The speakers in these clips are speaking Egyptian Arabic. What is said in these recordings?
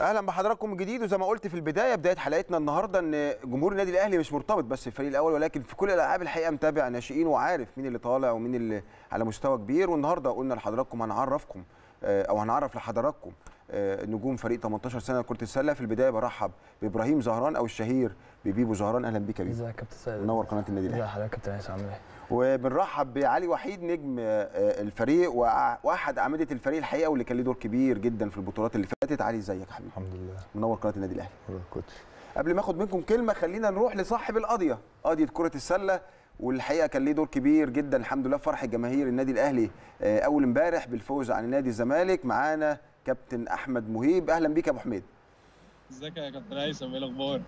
اهلا بحضراتكم من جديد وزي ما قلت في البدايه بدايه حلقتنا النهارده ان جمهور النادي الاهلي مش مرتبط بس بالفريق الاول ولكن في كل الالعاب الحقيقه متابع ناشئين وعارف مين اللي طالع ومين اللي على مستوى كبير والنهارده قلنا لحضراتكم هنعرفكم آه، او هنعرف لحضراتكم آه، نجوم فريق 18 سنه لكره السله في البدايه برحب بابراهيم زهران او الشهير ببيبو زهران اهلا بيك يا بيبو ازيك يا كابتن سيد منور قناه النادي ازي الاهلي حضرتك يا كابتن هيثم عامل ايه وبنرحب بعلي وحيد نجم آه، آه، الفريق وأع- واحد اعمده الفريق الحقيقه واللي كان له دور كبير جدا في البطولات اللي فاتت علي ازيك يا حبيبي الحمد لله منور قناه النادي الاهلي كوتش قبل ما اخد منكم كلمه خلينا نروح لصاحب القضيه قضيه كره السله والحقيقه كان ليه دور كبير جدا الحمد لله في فرح جماهير النادي الاهلي آه، اول امبارح بالفوز عن نادي الزمالك معانا كابتن احمد مهيب اهلا بيك يا ابو حميد ازيك يا كابتن هيثم ايه الاخبار؟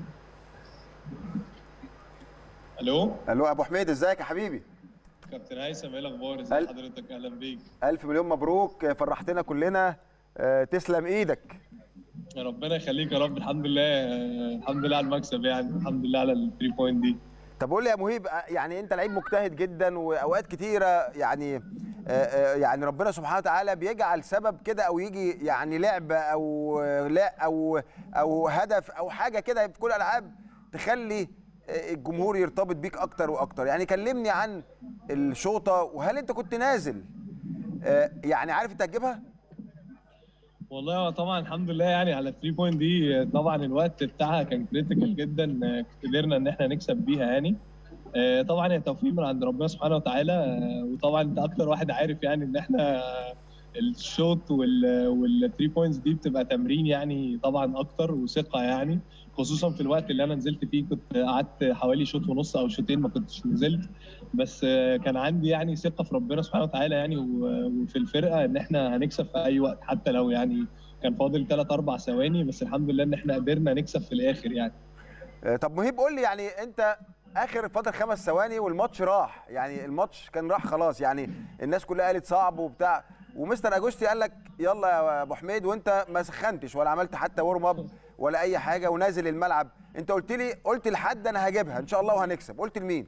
الو الو يا ابو حميد ازيك يا حبيبي كابتن هيثم ايه الاخبار؟ هل- ازي حضرتك اهلا بيك الف مليون مبروك آه، فرحتنا كلنا آه، تسلم ايدك يا ربنا يخليك يا رب الحمد لله آه، الحمد لله على المكسب يعني الحمد لله على الثري بوينت دي طب قول لي يا مهيب آه، يعني انت لعيب مجتهد جدا واوقات كتيره يعني آه، آه، يعني ربنا سبحانه وتعالى بيجعل سبب كده او يجي يعني لعبه او آه، لا او او هدف او حاجه كده في كل الالعاب تخلي آه، الجمهور يرتبط بيك اكتر واكتر يعني كلمني عن الشوطه وهل انت كنت نازل آه، يعني عارف انت هتجيبها والله هو طبعا الحمد لله يعني على الثري بوينت دي آه، طبعا الوقت بتاعها كان كريتيكال جدا آه، قدرنا ان احنا نكسب بيها يعني آه، طبعا هي توفيق من عند ربنا سبحانه وتعالى آه، وطبعا انت اكتر واحد عارف يعني ان احنا آه، الشوت والثري بوينتس دي بتبقى تمرين يعني طبعا اكتر وثقه يعني خصوصا في الوقت اللي انا نزلت فيه كنت قعدت حوالي شوط ونص او شوطين ما كنتش نزلت بس آه، كان عندي يعني ثقه في ربنا سبحانه وتعالى يعني و- وفي الفرقه ان احنا هنكسب في اي وقت حتى لو يعني كان فاضل 3 4 ثواني بس الحمد لله ان احنا قدرنا نكسب في الاخر يعني آه، طب مهيب قول لي يعني انت اخر فتره خمس ثواني والماتش راح يعني الماتش كان راح خلاص يعني الناس كلها قالت صعب وبتاع ومستر اجوستي قال لك يلا يا ابو حميد وانت ما سخنتش ولا عملت حتى ورم اب ولا اي حاجه ونازل الملعب انت قلت لي قلت لحد انا هجيبها ان شاء الله وهنكسب قلت لمين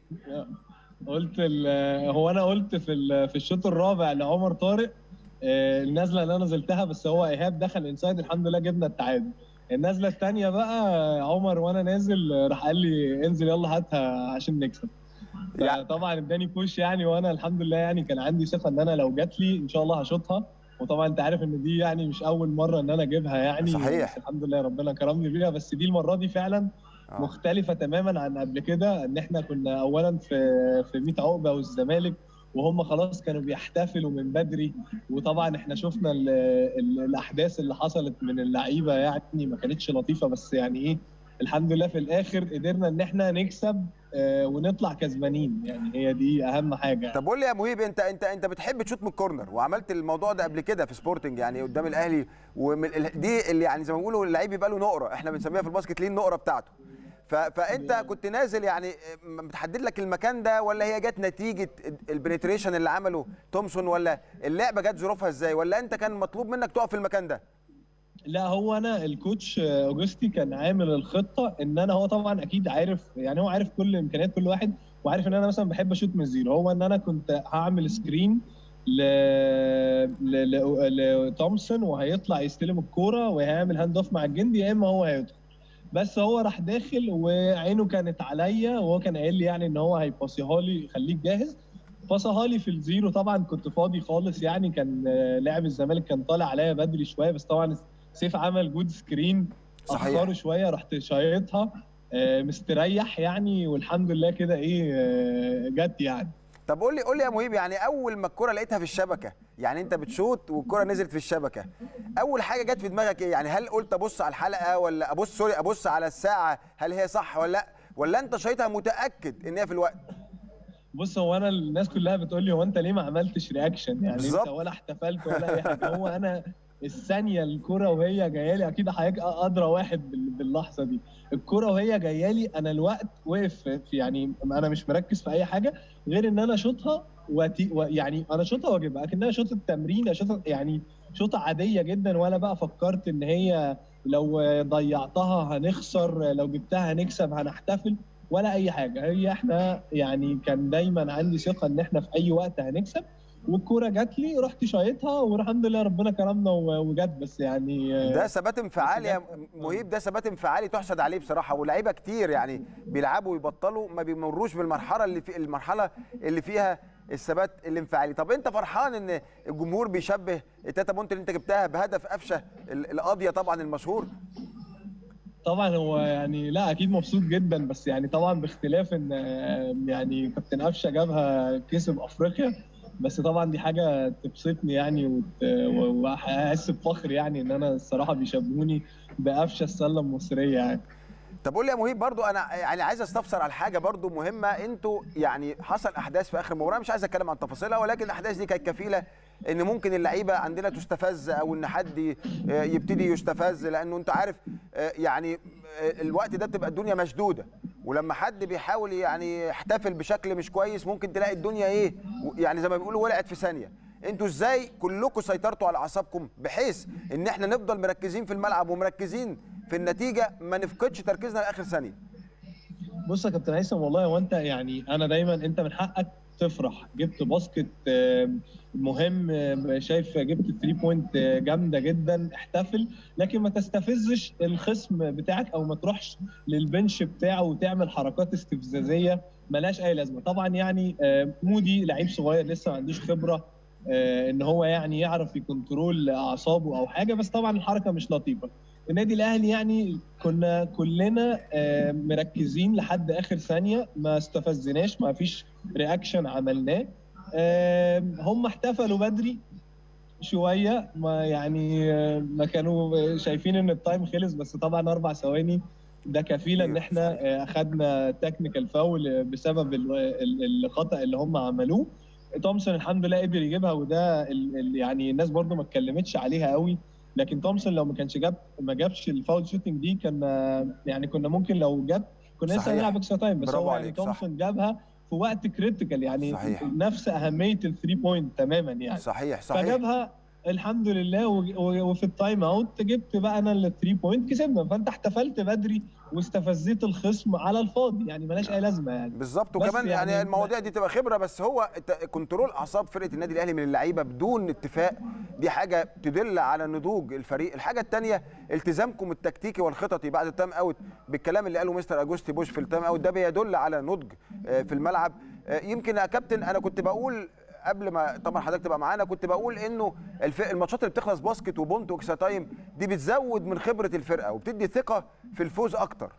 قلت ال- هو انا قلت في ال- في الشوط الرابع لعمر طارق آه، النزله اللي انا نزلتها بس هو ايهاب دخل انسايد الحمد لله جبنا التعادل النزله الثانيه بقى آه، عمر وانا نازل آه، راح قال لي انزل يلا هاتها عشان نكسب يعني- طبعا اداني بوش يعني وانا الحمد لله يعني كان عندي ثقه ان انا لو جات لي ان شاء الله هشوطها وطبعا انت عارف ان دي يعني مش اول مره ان انا اجيبها يعني صحيح. بس الحمد لله ربنا كرمني بيها بس دي المره دي فعلا آه. مختلفة تماما عن قبل كده ان احنا كنا اولا في في 100 عقبة والزمالك وهم خلاص كانوا بيحتفلوا من بدري وطبعا احنا شفنا ال ال الاحداث اللي حصلت من اللعيبة يعني ما كانتش لطيفة بس يعني ايه الحمد لله في الاخر قدرنا ان احنا نكسب آه، ونطلع كسبانين يعني هي دي اهم حاجة طب قول لي يا مهيب انت انت انت بتحب تشوط من الكورنر وعملت الموضوع ده قبل كده في سبورتنج يعني قدام الاهلي ومن ال- دي اللي يعني زي ما بيقولوا اللعيب يبقى له نقره احنا بنسميها في الباسكت ليه النقره بتاعته ف... فانت كنت نازل يعني م- متحدد لك المكان ده ولا هي جت نتيجه البنتريشن اللي عمله تومسون ولا اللعبه جت ظروفها ازاي ولا انت كان مطلوب منك تقف في المكان ده لا هو انا الكوتش آه، اوجستي كان عامل الخطه ان انا هو طبعا اكيد عارف يعني هو عارف كل امكانيات كل واحد وعارف ان انا مثلا بحب اشوط من الزيرو هو ان انا كنت هعمل سكرين ل ل- ل- لتومسون وهيطلع يستلم الكوره وهيعمل هاند اوف مع الجندي يا اما هو هيدخل بس هو راح داخل وعينه كانت عليا وهو كان قايل لي يعني ان هو هيباصيها لي خليك جاهز باصها لي في الزيرو طبعا كنت فاضي خالص يعني كان آه، لاعب الزمالك كان طالع عليا بدري شويه بس طبعا سيف عمل جود سكرين صحيح. اخره شويه رحت شايطها آه، مستريح يعني والحمد لله كده ايه آه، جت يعني طب قول لي قول لي يا مهيب يعني اول ما الكره لقيتها في الشبكه يعني انت بتشوط والكره نزلت في الشبكه اول حاجه جت في دماغك ايه يعني هل قلت ابص على الحلقه ولا ابص سوري ابص على الساعه هل هي صح ولا لا ولا انت شايطها متاكد ان هي في الوقت بص هو انا الناس كلها بتقول لي هو انت ليه ما عملتش رياكشن يعني بالظبط. انت ولا احتفلت ولا اي حاجه هو انا الثانيه الكره وهي جايه لي اكيد حضرتك ادرى واحد بال- باللحظه دي الكره وهي جايه لي انا الوقت وقف في في- يعني انا مش مركز في اي حاجه غير ان انا اشوطها وتي و- يعني انا اشوطها واجيبها اكنها شوطه تمرين اشوطها يعني شوطه عاديه جدا ولا بقى فكرت ان هي لو ضيعتها هنخسر لو جبتها هنكسب هنحتفل ولا اي حاجه هي احنا يعني كان دايما عندي ثقه ان احنا في اي وقت هنكسب والكوره جات لي رحت شايطها والحمد لله ربنا كرمنا و- وجت بس يعني آه، ده ثبات انفعالي يا بجد. مهيب ده ثبات انفعالي تحسد عليه بصراحه ولاعيبه كتير يعني بيلعبوا ويبطلوا ما بيمروش بالمرحله اللي في المرحله اللي فيها الثبات الانفعالي طب انت فرحان ان الجمهور بيشبه التاتا بونت اللي انت جبتها بهدف قفشه ال- القاضيه طبعا المشهور طبعا هو يعني لا اكيد مبسوط جدا بس يعني طبعا باختلاف ان آه، يعني كابتن قفشه جابها كسب افريقيا بس طبعا دي حاجه تبسطني يعني وت- و- واحس بفخر يعني ان انا الصراحه بيشبهوني بقفشه السله المصريه يعني طب قول لي يا مهيب برضو انا يعني عايز استفسر على حاجه برضو مهمه انتوا يعني حصل احداث في اخر مباراه مش عايز اتكلم عن تفاصيلها ولكن الاحداث دي كانت كفيله ان ممكن اللعيبه عندنا تستفز او ان حد ي- يبتدي يستفز لانه انت عارف آه، يعني آه، الوقت ده بتبقى الدنيا مشدوده ولما حد بيحاول يعني يحتفل بشكل مش كويس ممكن تلاقي الدنيا ايه يعني زي ما بيقولوا ولعت في ثانيه انتوا ازاي كلكم سيطرتوا على اعصابكم بحيث ان احنا نفضل مركزين في الملعب ومركزين في النتيجه ما نفقدش تركيزنا لاخر ثانيه بص يا كابتن هيثم والله هو انت يعني انا دايما انت من حقك تفرح جبت باسكت آه، مهم آه، شايف جبت 3 بوينت آه، جامده جدا احتفل لكن ما تستفزش الخصم بتاعك او ما تروحش للبنش بتاعه وتعمل حركات استفزازيه ملهاش اي لازمه طبعا يعني آه، مودي لعيب صغير لسه ما عندوش خبره آه، ان هو يعني يعرف يكنترول اعصابه او حاجه بس طبعا الحركه مش لطيفه النادي الاهلي يعني كنا كلنا آه، مركزين لحد اخر ثانيه ما استفزناش ما فيش رياكشن عملناه آه، هم احتفلوا بدري شويه ما يعني آه، ما كانوا شايفين ان التايم خلص بس طبعا اربع ثواني ده كفيله ان احنا آه، اخدنا تكنيكال فاول بسبب ال- ال- الخطا اللي هم عملوه تومسون الحمد لله قدر يجيبها وده ال- ال- يعني الناس برضو ما اتكلمتش عليها قوي لكن تومسون لو ما كانش جاب ما جابش الفاول شوتنج دي كان يعني كنا ممكن لو جاب كنا لسه صحيح. هنلعب اكسترا تايم بس برافو هو يعني عليك، صح. تومسون جابها في وقت كريتيكال يعني صحيح. نفس اهميه الثري بوينت تماما يعني صحيح صحيح فجابها الحمد لله و- و- وفي التايم اوت جبت بقى انا الثري بوينت كسبنا فانت احتفلت بدري واستفزيت الخصم على الفاضي يعني ملهاش اي لازمه يعني بالظبط بس وكمان يعني, يعني المواضيع دي تبقى خبره بس هو الت- كنترول اعصاب فرقه النادي الاهلي من اللعيبه بدون اتفاق دي حاجه تدل على نضوج الفريق الحاجه الثانيه التزامكم التكتيكي والخططي بعد التايم اوت بالكلام اللي قاله مستر اجوستي بوش في التايم اوت ده بيدل على نضج آه، في الملعب آه، يمكن يا كابتن انا كنت بقول قبل ما طبعا حضرتك تبقى معانا كنت بقول انه الف... الماتشات اللي بتخلص باسكت وبونت واكسترا تايم دي بتزود من خبره الفرقه وبتدي ثقه في الفوز اكتر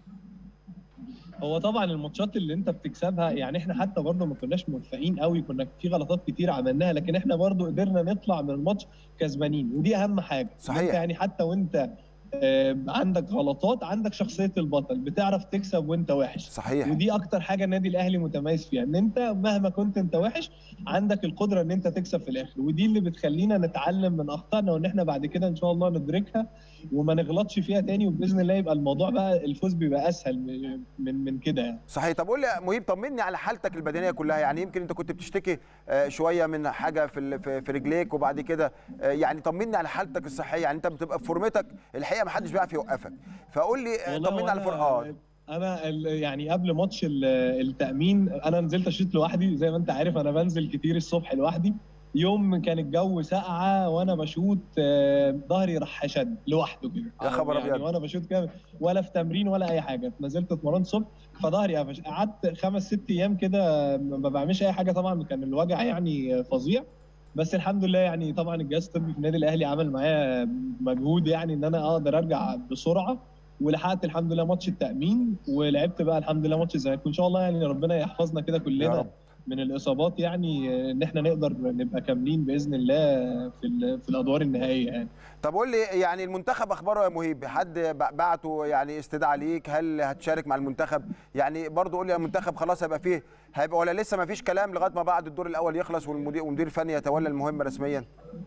هو طبعا الماتشات اللي انت بتكسبها يعني احنا حتى برضه ما كناش موفقين قوي كنا في غلطات كتير عملناها لكن احنا برضه قدرنا نطلع من الماتش كسبانين ودي اهم حاجه صحيح. انت يعني حتى وانت آه، عندك غلطات عندك شخصيه البطل بتعرف تكسب وانت وحش صحيح ودي اكتر حاجه النادي الاهلي متميز فيها ان انت مهما كنت انت وحش عندك القدره ان انت تكسب في الاخر ودي اللي بتخلينا نتعلم من اخطائنا وان احنا بعد كده ان شاء الله ندركها وما نغلطش فيها تاني وباذن الله يبقى الموضوع بقى الفوز بيبقى اسهل من من, من كده يعني صحيح طب قول لي يا مهيب طمني على حالتك البدنيه كلها يعني يمكن انت كنت بتشتكي آه، شويه من حاجه في ال- في في رجليك وبعد كده آه، يعني طمني على حالتك الصحيه يعني انت بتبقى في فورمتك الحقيقه ما حدش بيعرف يوقفك فقول لي آه، والله طمني على وأنا- الفور اه انا ال- يعني قبل ماتش ال- التامين انا نزلت اشوط لوحدي زي ما انت عارف انا بنزل كتير الصبح لوحدي يوم كان الجو ساقعه وانا بشوط آه، ظهري راح شد لوحده كده يا خبر يعني أبيض. وانا بشوط كده ولا في تمرين ولا اي حاجه نزلت اتمرنت الصبح فظهري قفش قعدت خمس ست ايام كده ما بعملش اي حاجه طبعا كان الوجع يعني فظيع بس الحمد لله يعني طبعا الجهاز الطبي في النادي الاهلي عمل معايا مجهود يعني ان انا اقدر ارجع بسرعه ولحقت الحمد لله ماتش التامين ولعبت بقى الحمد لله ماتش الزمالك وان شاء الله يعني ربنا يحفظنا كده يا كلنا رب من الاصابات يعني ان احنا نقدر نبقى كاملين باذن الله في ال- في الادوار النهائيه يعني طب قول لي يعني المنتخب اخباره يا مهيب حد ب- بعته يعني استدعاء ليك هل هتشارك مع المنتخب يعني برضو قول لي المنتخب خلاص هيبقى فيه هيبقى ولا لسه ما فيش كلام لغايه ما بعد الدور الاول يخلص والمدير والمدير الفني يتولى المهمه رسميا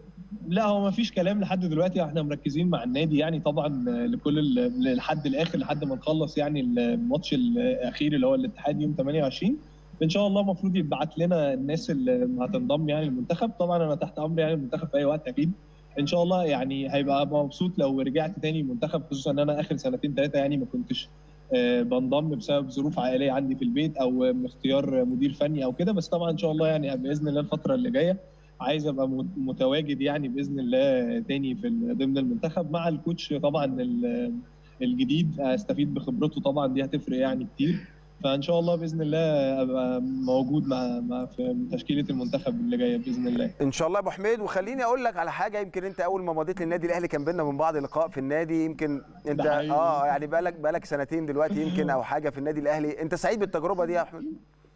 لا هو ما فيش كلام لحد دلوقتي احنا مركزين مع النادي يعني طبعا لكل ال- لحد الاخر لحد ما نخلص يعني الماتش الاخير اللي هو الاتحاد يوم 28 ان شاء الله المفروض يبعت لنا الناس اللي هتنضم يعني المنتخب طبعا انا تحت امر يعني المنتخب في اي وقت اكيد ان شاء الله يعني هيبقى مبسوط لو رجعت تاني المنتخب خصوصا ان انا اخر سنتين ثلاثه يعني ما كنتش آه، بنضم بسبب ظروف عائليه عندي في البيت او اختيار مدير فني او كده بس طبعا ان شاء الله يعني باذن الله الفتره اللي جايه عايز ابقى مت- متواجد يعني باذن الله تاني في ال- ضمن المنتخب مع الكوتش طبعا ال- الجديد استفيد بخبرته طبعا دي هتفرق يعني كتير فان شاء الله باذن الله ابقى موجود مع مع في تشكيله المنتخب اللي جايه باذن الله ان شاء الله يا ابو حميد وخليني اقول لك على حاجه يمكن انت اول ما مضيت للنادي الاهلي كان بينا من بعض لقاء في النادي يمكن انت ده حقيقي. اه يعني بقالك بقالك سنتين دلوقتي يمكن او حاجه في النادي الاهلي انت سعيد بالتجربه دي يا احمد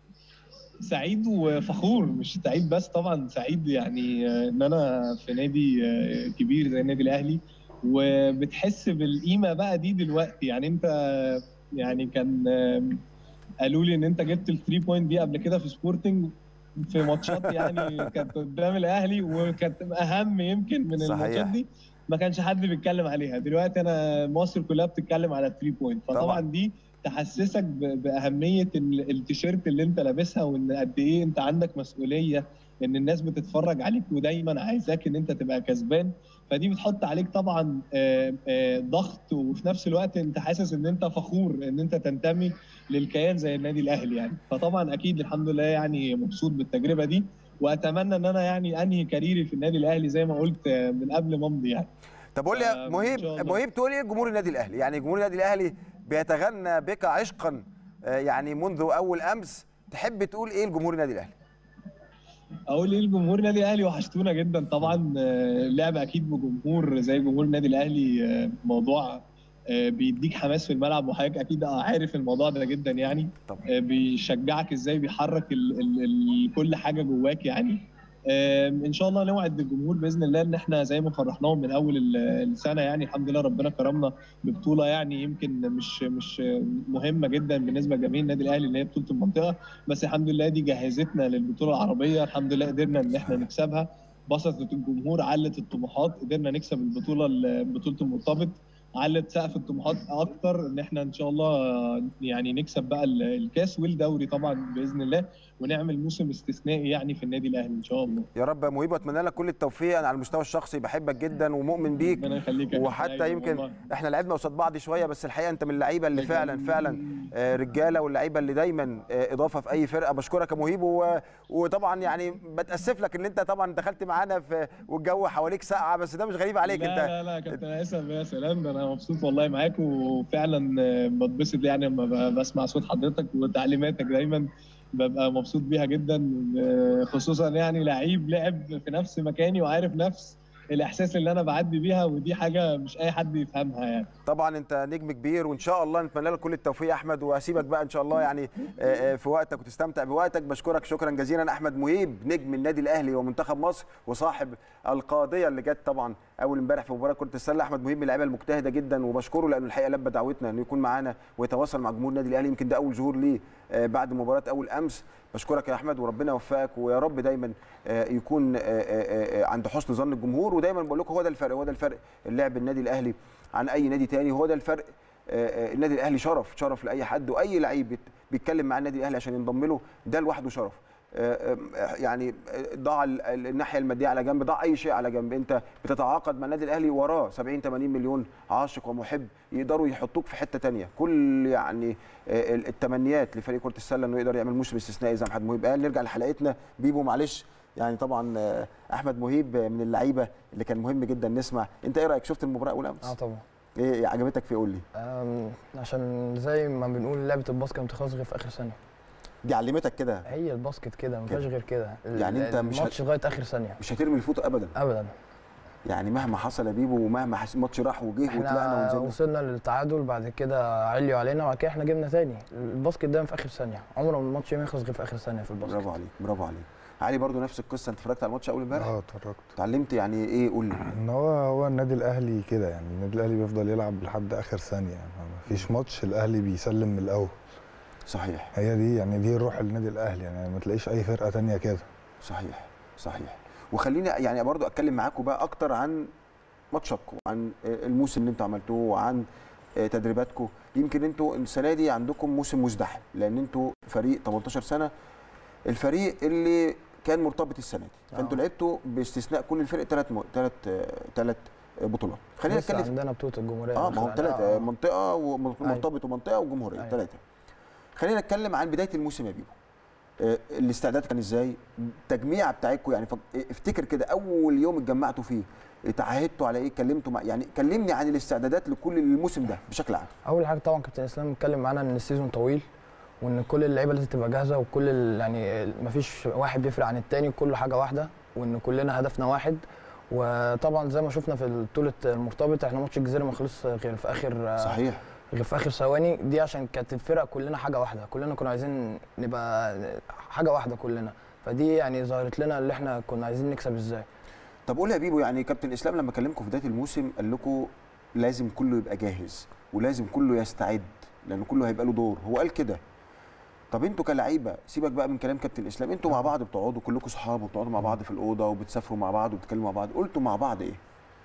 سعيد وفخور مش سعيد بس طبعا سعيد يعني آه، ان انا في نادي آه، كبير زي النادي الاهلي وبتحس بالقيمه بقى دي دلوقتي يعني انت آه، يعني كان آه، قالوا لي ان انت جبت الثري بوينت دي قبل كده في سبورتنج في ماتشات يعني كانت قدام الاهلي وكانت اهم يمكن من صحيح. الماتشات دي ما كانش حد بيتكلم عليها دلوقتي انا مصر كلها بتتكلم على الثري بوينت طبعاً. فطبعا دي تحسسك ب- باهميه ال- التيشيرت اللي انت لابسها وان قد ايه انت عندك مسؤوليه ان الناس بتتفرج عليك ودايما عايزاك ان انت تبقى كسبان فدي بتحط عليك طبعا آه، آه، ضغط وفي نفس الوقت انت حاسس ان انت فخور ان انت تنتمي للكيان زي النادي الاهلي يعني فطبعا اكيد الحمد لله يعني مبسوط بالتجربه دي واتمنى ان انا يعني انهي كاريري في النادي الاهلي زي ما قلت آه، من قبل ما امضي يعني طب قول لي يا آه، مهيب إن شاء الله. مهيب تقول ايه جمهور النادي الاهلي يعني جمهور النادي الاهلي بيتغنى بك عشقا آه، يعني منذ اول امس تحب تقول ايه لجمهور النادي الاهلي اقول ايه لجمهور النادي الاهلي وحشتونا جدا طبعا آه، اللعب اكيد بجمهور زي جمهور النادي الاهلي آه، موضوع آه، بيديك حماس في الملعب وحضرتك اكيد عارف الموضوع ده جدا يعني طبعا آه، بيشجعك ازاي بيحرك ال ال ال كل حاجه جواك يعني آه، ان شاء الله نوعد الجمهور باذن الله ان احنا زي ما فرحناهم من اول ال- السنه يعني الحمد لله ربنا كرمنا ببطوله يعني يمكن مش مش مهمه جدا بالنسبه لجماهير النادي الاهلي اللي هي بطوله المنطقه بس الحمد لله دي جهزتنا للبطوله العربيه الحمد لله قدرنا ان احنا نكسبها بسطت الجمهور علت الطموحات قدرنا نكسب البطوله ال- بطوله المرتبط علت سقف الطموحات اكتر ان احنا ان شاء الله يعني نكسب بقى ال- الكاس والدوري طبعا باذن الله ونعمل موسم استثنائي يعني في النادي الاهلي ان شاء الله يا رب يا مهيب واتمنى لك كل التوفيق انا على المستوى الشخصي بحبك جدا ومؤمن بيك ربنا يخليك يا كابتن وحتى أيمن يمكن والله. احنا لعبنا قصاد بعض شويه بس الحقيقه انت من اللعيبه اللي فعلا فعلا آه، رجاله واللعيبه اللي دايما آه، اضافه في اي فرقه بشكرك يا مهيب و- وطبعا يعني بتاسف لك ان انت طبعا دخلت معانا في والجو حواليك ساقعه بس ده مش غريب عليك لا انت لا لا كابتن هيثم يا سلام ده انا مبسوط والله معاك وفعلا آه، بتبسط يعني لما ب- بسمع صوت حضرتك وتعليماتك دايما ببقى مبسوط بيها جدا آه، خصوصا يعني لعيب لعب في نفس مكاني وعارف نفس الاحساس اللي انا بعدي بيها ودي حاجه مش اي حد يفهمها يعني طبعا انت نجم كبير وان شاء الله نتمنى لك كل التوفيق يا احمد واسيبك بقى ان شاء الله يعني آه، آه، في وقتك وتستمتع بوقتك بشكرك شكرا جزيلا احمد مهيب نجم النادي الاهلي ومنتخب مصر وصاحب القاضيه اللي جت طبعا اول امبارح في مباراه كره السله احمد مهيب من اللعيبه المجتهده جدا وبشكره لانه الحقيقه لبى دعوتنا انه يكون معانا ويتواصل مع جمهور النادي الاهلي يمكن ده اول ظهور ليه آه، بعد مباراه اول امس بشكرك يا احمد وربنا يوفقك ويا رب دايما آه، يكون آه، آه، آه، عند حسن ظن الجمهور ودايما بقول لكم هو ده الفرق هو ده الفرق اللعب النادي الاهلي عن اي نادي تاني هو ده الفرق آه، آه، النادي الاهلي شرف شرف لاي حد واي لعيب بيت- بيتكلم مع النادي الاهلي عشان ينضم له ده لوحده شرف آه، آه، يعني آه، ضع ال- ال- الناحيه الماديه على جنب ضع اي شيء على جنب انت بتتعاقد مع النادي الاهلي وراه 70 80 مليون عاشق ومحب يقدروا يحطوك في حته تانية كل يعني آه، ال- التمنيات لفريق كره السله انه يقدر يعمل موسم استثنائي زي ما محمد مهيب قال نرجع لحلقتنا بيبو معلش يعني طبعا آه، احمد مهيب من اللعيبه اللي كان مهم جدا نسمع انت ايه رايك شفت المباراه اول اه امس طبعا ايه عجبتك في قول لي أم، عشان زي ما بنقول لعبه الباسكت ما بتخلصش غير في اخر ثانيه دي علمتك كده هي الباسكت كده ما كده. فيهاش غير كده ال- يعني أنت مش الماتش لغايه اخر ثانيه مش هترمي الفوطه ابدا ابدا يعني مهما حصل يا بيبو ومهما حس- الماتش راح وجه وطلعنا احنا ونزلنا وصلنا للتعادل بعد كده عليوا علينا وبعد كده احنا جبنا تاني الباسكت دايما في اخر ثانيه عمره ما الماتش ما يخلص غير في اخر ثانيه في الباسكت برافو عليك برافو عليك علي برضو نفس القصه انت اتفرجت على الماتش اول امبارح اه اتفرجت اتعلمت يعني ايه قول لي ان هو هو النادي الاهلي كده يعني النادي الاهلي بيفضل يلعب لحد اخر ثانيه يعني ما فيش ماتش الاهلي بيسلم من الاول صحيح هي دي يعني دي روح النادي الاهلي يعني ما تلاقيش اي فرقه تانية كده صحيح صحيح وخليني يعني برضو اتكلم معاكم بقى اكتر عن ماتشكم وعن الموسم اللي انتوا عملتوه وعن تدريباتكم يمكن انتوا السنه دي عندكم موسم مزدحم لان انتوا فريق 18 سنه الفريق اللي كان مرتبط السنه دي فانتوا آه. لعبتوا باستثناء كل الفرق ثلاث ثلاث ثلاث بطولات خلينا لسه نتكلم عندنا بطوله الجمهوريه اه ما هم داخلة. ثلاثه آه. منطقه ومرتبط ومنطقه وجمهوريه أيوة. ثلاثه خلينا نتكلم عن بدايه الموسم يا بيبو آه، الاستعداد كان ازاي التجميع بتاعتكم يعني فك- افتكر كده اول يوم اتجمعتوا فيه اتعهدتوا على ايه اتكلمتوا مع يعني كلمني عن الاستعدادات لكل الموسم ده بشكل عام اول حاجه طبعا كابتن اسلام اتكلم معانا ان السيزون طويل وان كل اللعيبه لازم تبقى جاهزه وكل ال- يعني مفيش واحد بيفرق عن التاني كله حاجه واحده وان كلنا هدفنا واحد وطبعا زي ما شفنا في بطوله المرتبط احنا ماتش الجزيره ما خلص غير في اخر صحيح غير في اخر ثواني دي عشان كانت الفرق كلنا حاجه واحده كلنا كنا عايزين نبقى حاجه واحده كلنا فدي يعني ظهرت لنا اللي احنا كنا عايزين نكسب ازاي طب قول لي يا بيبو يعني كابتن اسلام لما كلمكم في بدايه الموسم قال لكم لازم كله يبقى جاهز ولازم كله يستعد لان كله هيبقى له دور هو قال كده طب انتوا كلعيبه سيبك بقى من كلام كابتن اسلام انتوا مع بعض بتقعدوا كلكم صحاب وبتقعدوا مع بعض في الاوضه وبتسافروا مع بعض وبتتكلموا مع بعض قلتوا مع بعض ايه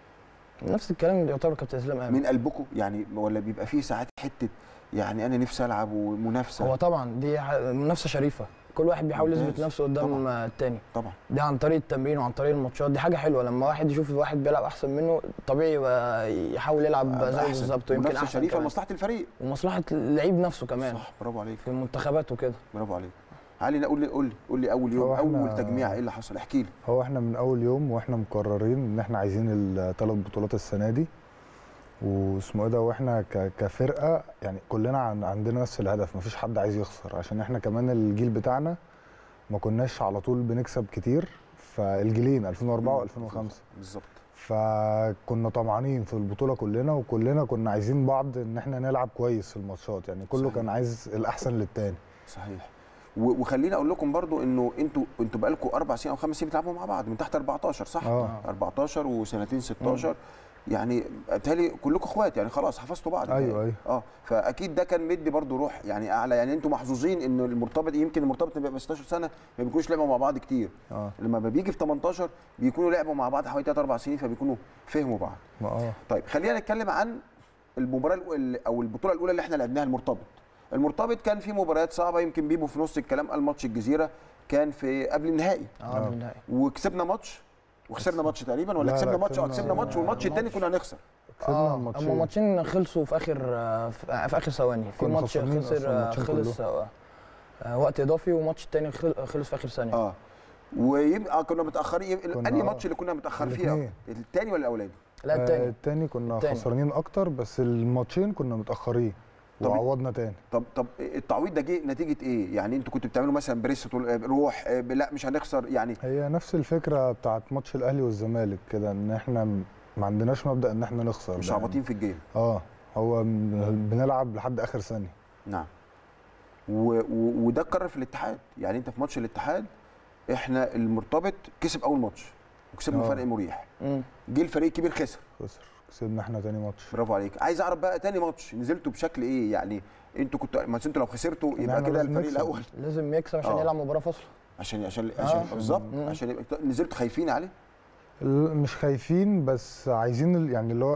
نفس الكلام اللي يعتبر كابتن اسلام قال من قلبكم يعني ولا بيبقى فيه ساعات حته يعني انا نفسي العب ومنافسه هو طبعا دي ح- منافسه شريفه كل واحد بيحاول ممتاز. يثبت نفسه قدام طبعاً. التاني طبعا دي عن طريق التمرين وعن طريق الماتشات دي حاجه حلوه لما واحد يشوف واحد بيلعب احسن منه طبيعي يبقى يحاول يلعب زيه أحسن. بالظبط ويمكن منافسه احسن شريفه كمان. لمصلحه الفريق ومصلحه اللعيب نفسه كمان صح برافو عليك في المنتخبات وكده برافو عليك علي قول لي قول لي قول لي اول يوم هو إحنا- اول تجميع ايه اللي حصل احكي لي هو احنا من اول يوم واحنا مقررين ان احنا عايزين الثلاث بطولات السنه دي واسمه ايه ده واحنا ك- كفرقه يعني كلنا عن عندنا نفس الهدف مفيش حد عايز يخسر عشان احنا كمان الجيل بتاعنا ما كناش على طول بنكسب كتير فالجيلين 2004 و2005 بالظبط فكنا طمعانين في البطوله كلنا وكلنا كنا عايزين بعض ان احنا نلعب كويس في الماتشات يعني كله صحيح. كان عايز الاحسن للتاني صحيح و- وخليني اقول لكم برضو انه انتوا انتوا بقالكم اربع سنين او خمس سنين بتلعبوا مع بعض من تحت 14 صح؟ اه 14 وسنتين 16 يعني بالتالي كلكم اخوات يعني خلاص حفظتوا بعض ايوه ايوه اه فاكيد ده كان مدي برضو روح يعني اعلى يعني انتوا محظوظين ان المرتبط يمكن المرتبط بيبقى 16 سنه ما بيكونوش لعبوا مع بعض كتير اه لما بيجي في 18 بيكونوا لعبوا مع بعض حوالي 3 4 سنين فبيكونوا فهموا بعض ما اه طيب خلينا نتكلم عن المباراه الأول- او البطوله الاولى اللي احنا لعبناها المرتبط المرتبط كان في مباريات صعبه يمكن بيبو في نص الكلام قال ماتش الجزيره كان في قبل النهائي اه قبل النهائي وكسبنا ماتش وخسرنا ماتش تقريبا ولا لا، لا، كسبنا ماتش اه كسبنا- كسبنا ماتش والماتش الثاني ماتش. كنا هنخسر كسبنا اه الماتشين. هما ماتشين خلصوا في اخر آه، في في اخر ثواني في كنا ماتش خسرانين خسر أصلاً آه، الماتشين خلص آه، آه، وقت اضافي وماتش التاني خل- خلص في اخر ثانيه اه ويبقى آه كنا متاخرين كنا- انهي ماتش اللي كنا متاخر فيه الاتنين. الثاني ولا الاولاني لا آه، التاني التاني كنا التاني. خسرانين اكتر بس الماتشين كنا متاخرين طب- وعوضنا تاني طب طب التعويض ده جه نتيجه ايه يعني انتوا كنتوا بتعملوا مثلا بريس تقول آه، روح آه، لا مش هنخسر يعني هي نفس الفكره بتاعت ماتش الاهلي والزمالك كده ان احنا م- ما عندناش مبدا ان احنا نخسر مش ده عباطين في الجيم يعني. اه هو م- بنلعب لحد اخر ثانيه نعم و... و... وده اتكرر في الاتحاد يعني انت في ماتش الاتحاد احنا المرتبط كسب اول ماتش وكسبنا آه. فرق مريح مم. جه الفريق الكبير خسر خسر كسبنا احنا تاني ماتش برافو عليك عايز اعرف بقى تاني ماتش نزلتوا بشكل ايه يعني انتوا كنتوا ما انتوا لو خسرتوا يبقى احنا كده لازم الفريق نكسب. الاول لازم يكسب عشان آه. يلعب مباراه فاصله عشان عشان عشان آه. بالظبط مم. عشان يبقى نزلتوا خايفين عليه ال- مش خايفين بس عايزين ال- يعني اللي هو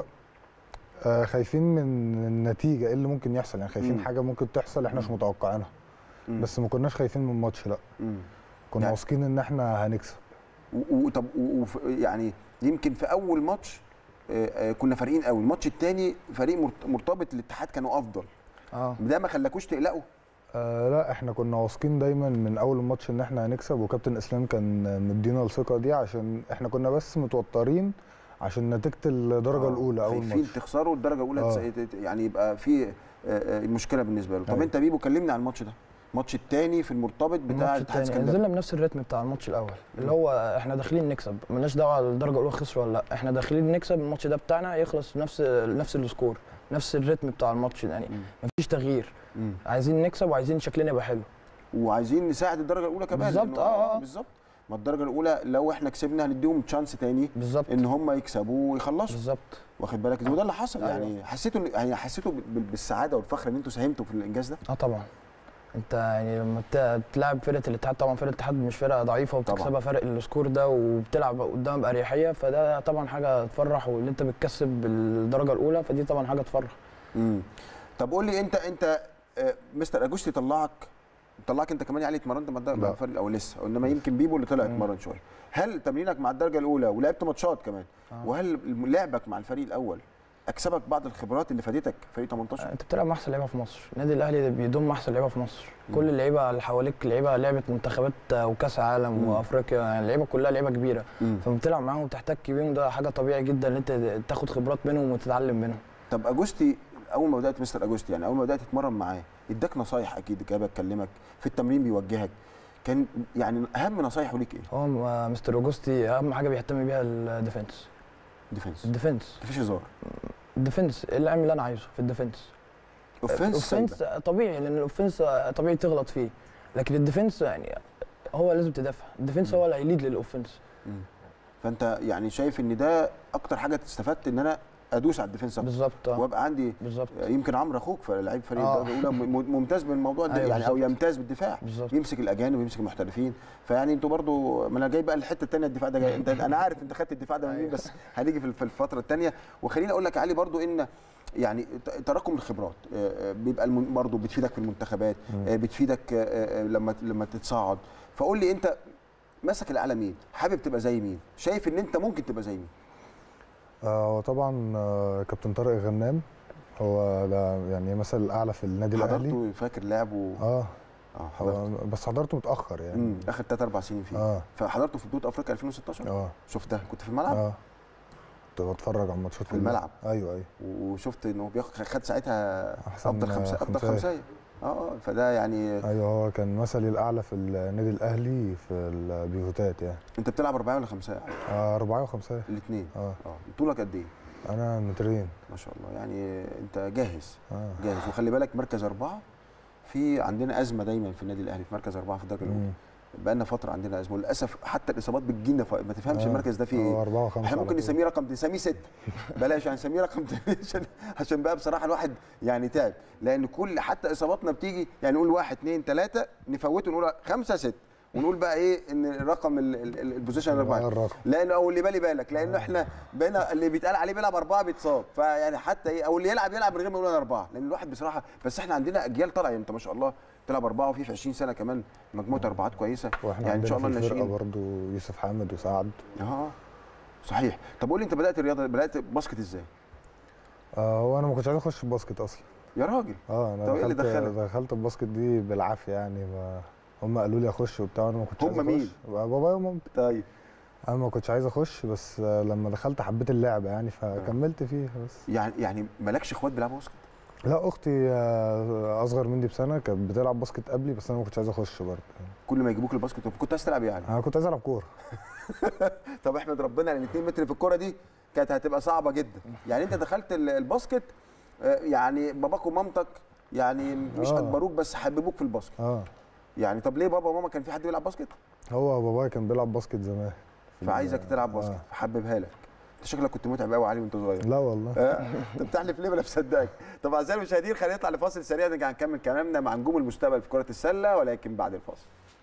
آه، خايفين من النتيجه ايه اللي ممكن يحصل يعني خايفين مم. حاجه ممكن تحصل احنا مش متوقعينها مم. بس ما كناش خايفين من الماتش لا مم. كنا يعني- واثقين ان احنا هنكسب و- وطب و- وف- يعني يمكن في اول ماتش آه، آه، كنا فارقين قوي الماتش الثاني فريق مرت- مرتبط الاتحاد كانوا افضل اه ده ما خلاكوش تقلقوا آه لا احنا كنا واثقين دايما من اول الماتش ان احنا هنكسب وكابتن اسلام كان مدينا الثقه دي عشان احنا كنا بس متوترين عشان نتيجه الدرجه آه، الاولى اول خايفين ماتش تخسروا الدرجه الاولى آه. تس- ت- يعني يبقى في آه، آه، مشكله بالنسبه له طب أيوة. انت بيبو كلمني عن الماتش ده الماتش الثاني في المرتبط بتاع الماتش الاتحاد التاني اسكندريه نزلنا بنفس الريتم بتاع الماتش الاول اللي هو احنا داخلين نكسب مالناش دعوه الدرجه الاولى خسروا ولا لا احنا داخلين نكسب الماتش ده بتاعنا يخلص نفس نفس السكور نفس الريتم بتاع الماتش يعني مم. مفيش تغيير مم. عايزين نكسب وعايزين شكلنا يبقى حلو وعايزين نساعد الدرجه الاولى كمان بالظبط، لأنه- آه، آه. بالظبط ما الدرجه الاولى لو احنا كسبنا هنديهم تشانس تاني بالظبط ان هم يكسبوا ويخلصوا بالظبط واخد بالك وده اللي حصل أيوة. يعني حسيتوا يعني حسيتوا بال- بالسعاده والفخر ان انتوا ساهمتوا في الانجاز ده اه طبعا انت يعني لما ت- تلعب فرقه الاتحاد طبعا فرقه الاتحاد مش فرقه ضعيفه طبعاً. وبتكسبها فرق السكور ده وبتلعب قدامها باريحيه فده طبعا حاجه تفرح واللي انت بتكسب بالدرجه الاولى فدي طبعا حاجه تفرح امم طب قول لي انت انت آه، مستر اجوستي طلعك طلعك انت كمان يعني اتمرنت مع الدرجه مع لا. الفريق الاول لسه انما يمكن بيبو اللي طلع اتمرن شويه هل تمرينك مع الدرجه الاولى ولعبت ماتشات كمان وهل لعبك مع الفريق الاول اكسبك بعض الخبرات اللي فادتك فريق 18 انت بتلعب مع احسن لعيبه في مصر النادي الاهلي بيضم احسن لعيبه في مصر كل اللعيبه اللي حواليك لعيبه لعبت منتخبات وكاس عالم مم. وافريقيا يعني اللعيبه كلها لعيبه كبيره مم. فلما بتلعب معاهم وتحتك بيهم ده حاجه طبيعي جدا ان انت تاخد خبرات منهم وتتعلم منهم طب اجوستي اول ما بدات مستر اجوستي يعني اول ما بدات تتمرن معاه اداك نصايح اكيد كده بتكلمك في التمرين بيوجهك كان يعني اهم نصايحه ليك ايه؟ هو م- مستر اوجوستي اهم حاجه بيهتم بيها الديفنس ديفنس الديفنس مفيش هزار الديفنس اللي اعمل اللي انا عايزه في الديفنس اوفنس الاوفنس طبيعي لان الاوفنس طبيعي تغلط فيه لكن الديفنس يعني هو لازم تدافع الديفنس مم. هو اللي هيليد للاوفنس مم. فانت يعني شايف ان ده اكتر حاجه استفدت ان انا ادوس على الديفنس أكتر. بالظبط آه، وابقى عندي بالظبط يمكن عمرو اخوك فلعيب فريق آه. الدرجه الاولى م- ممتاز بالموضوع ده أيوة يعني او بالظبط. يمتاز بالدفاع بالظبط يمسك الاجانب ويمسك المحترفين فيعني انتوا برضو ما انا جاي بقى الحته الثانيه الدفاع ده جاي انت انا عارف انت خدت الدفاع ده من مين أيوة. بس هنيجي في في الفتره الثانيه وخليني اقول لك يا علي برضو ان يعني ت- تراكم الخبرات آه، آه، بيبقى المن- برضو بتفيدك في المنتخبات آه، بتفيدك آه، آه، لما لما تتصاعد فقول لي انت ماسك الاعلى مين حابب تبقى زي مين شايف ان انت ممكن تبقى زي مين آه، هو طبعا آه، كابتن طارق غنام هو ده يعني مثل الاعلى في النادي الاهلي حضرته فاكر لعبه اه اه حضرته هو بس حضرته متاخر يعني امم اخر ثلاث اربع سنين فيه اه فحضرته في بطوله افريقيا 2016 اه شفتها كنت في الملعب اه كنت بتفرج على الماتشات في الملعب. ايوه ايوه وشفت انه بياخد خد ساعتها أحسن افضل خمسه افضل خمسية. خمسيه اه اه فده يعني ايوه هو كان مثلي الاعلى في النادي الاهلي في البيفوتات يعني انت بتلعب اربعه ولا خمسه آه، اربعه وخمسه الاثنين اه اه طولك قد ايه انا مترين ما شاء الله يعني انت جاهز اه جاهز وخلي بالك مركز اربعه في عندنا ازمه دايما في النادي الاهلي في مركز اربعه في الدرجه الاولى مم. بقى لنا فتره عندنا ازمه وللاسف حتى الاصابات بتجينا ف- ما تفهمش آه. المركز ده فيه هو ايه اربعه وخمسه احنا على ممكن طول. نسميه رقم نسميه ستة بلاش يعني نسميه رقم عشان عشان بقى بصراحه الواحد يعني تعب لان كل حتى اصاباتنا بتيجي يعني نقول واحد اثنين ثلاثه نفوته نقول خمسه ست ونقول بقى ايه ان الرقم ال- ال- ال- البوزيشن الاربعه آه، الرقم. لان او اللي بالي بالك لان احنا بقينا اللي بيتقال عليه بيلعب اربعه بيتصاب فيعني حتى ايه او اللي يلعب يلعب من غير ما يقول انا اربعه لان الواحد بصراحه بس احنا عندنا اجيال طالعه يعني انت ما شاء الله تلعب اربعه وفي في 20 سنه كمان مجموعه اربعات كويسه واحنا يعني ان شاء الله عندنا في الفرقه الناشئين برضه يوسف حامد وسعد اه صحيح طب قول لي انت بدات الرياضه بدات باسكت ازاي آه هو انا ما كنتش عايز اخش الباسكت اصلا يا راجل اه انا طب إيه اللي دخلت دخلك؟ دخلت الباسكت دي بالعافيه يعني ما هم قالوا لي اخش وبتاع وانا ما كنتش هم عايز اخش مين؟ بابايا ومامتي طيب انا ما كنتش عايز اخش بس آه، لما دخلت حبيت اللعبه يعني فكملت فيها بس يعني يعني مالكش اخوات بيلعبوا باسكت لا اختي آه، اصغر مني بسنه كانت بتلعب باسكت قبلي بس انا ما كنتش عايز اخش برضه كل ما يجيبوك الباسكت طب كنت عايز تلعب إيه يعني انا كنت عايز العب كوره طب احمد ربنا لان 2 متر في الكوره دي كانت هتبقى صعبه جدا يعني انت دخلت ال- الباسكت آه، يعني باباك ومامتك يعني مش آه. اجبروك بس حببوك في الباسكت اه يعني طب ليه بابا وماما كان في حد بيلعب باسكت هو بابايا كان بيلعب باسكت زمان في ال- فعايزك تلعب باسكت آه. فحببها لك انت شكلك كنت متعب قوي علي وانت صغير لا والله آه، انت بتحلف ليه ما انا مصدقك طب اعزائي المشاهدين خلينا نطلع لفاصل سريع نرجع نكمل كلامنا مع نجوم المستقبل في كره السله ولكن بعد الفاصل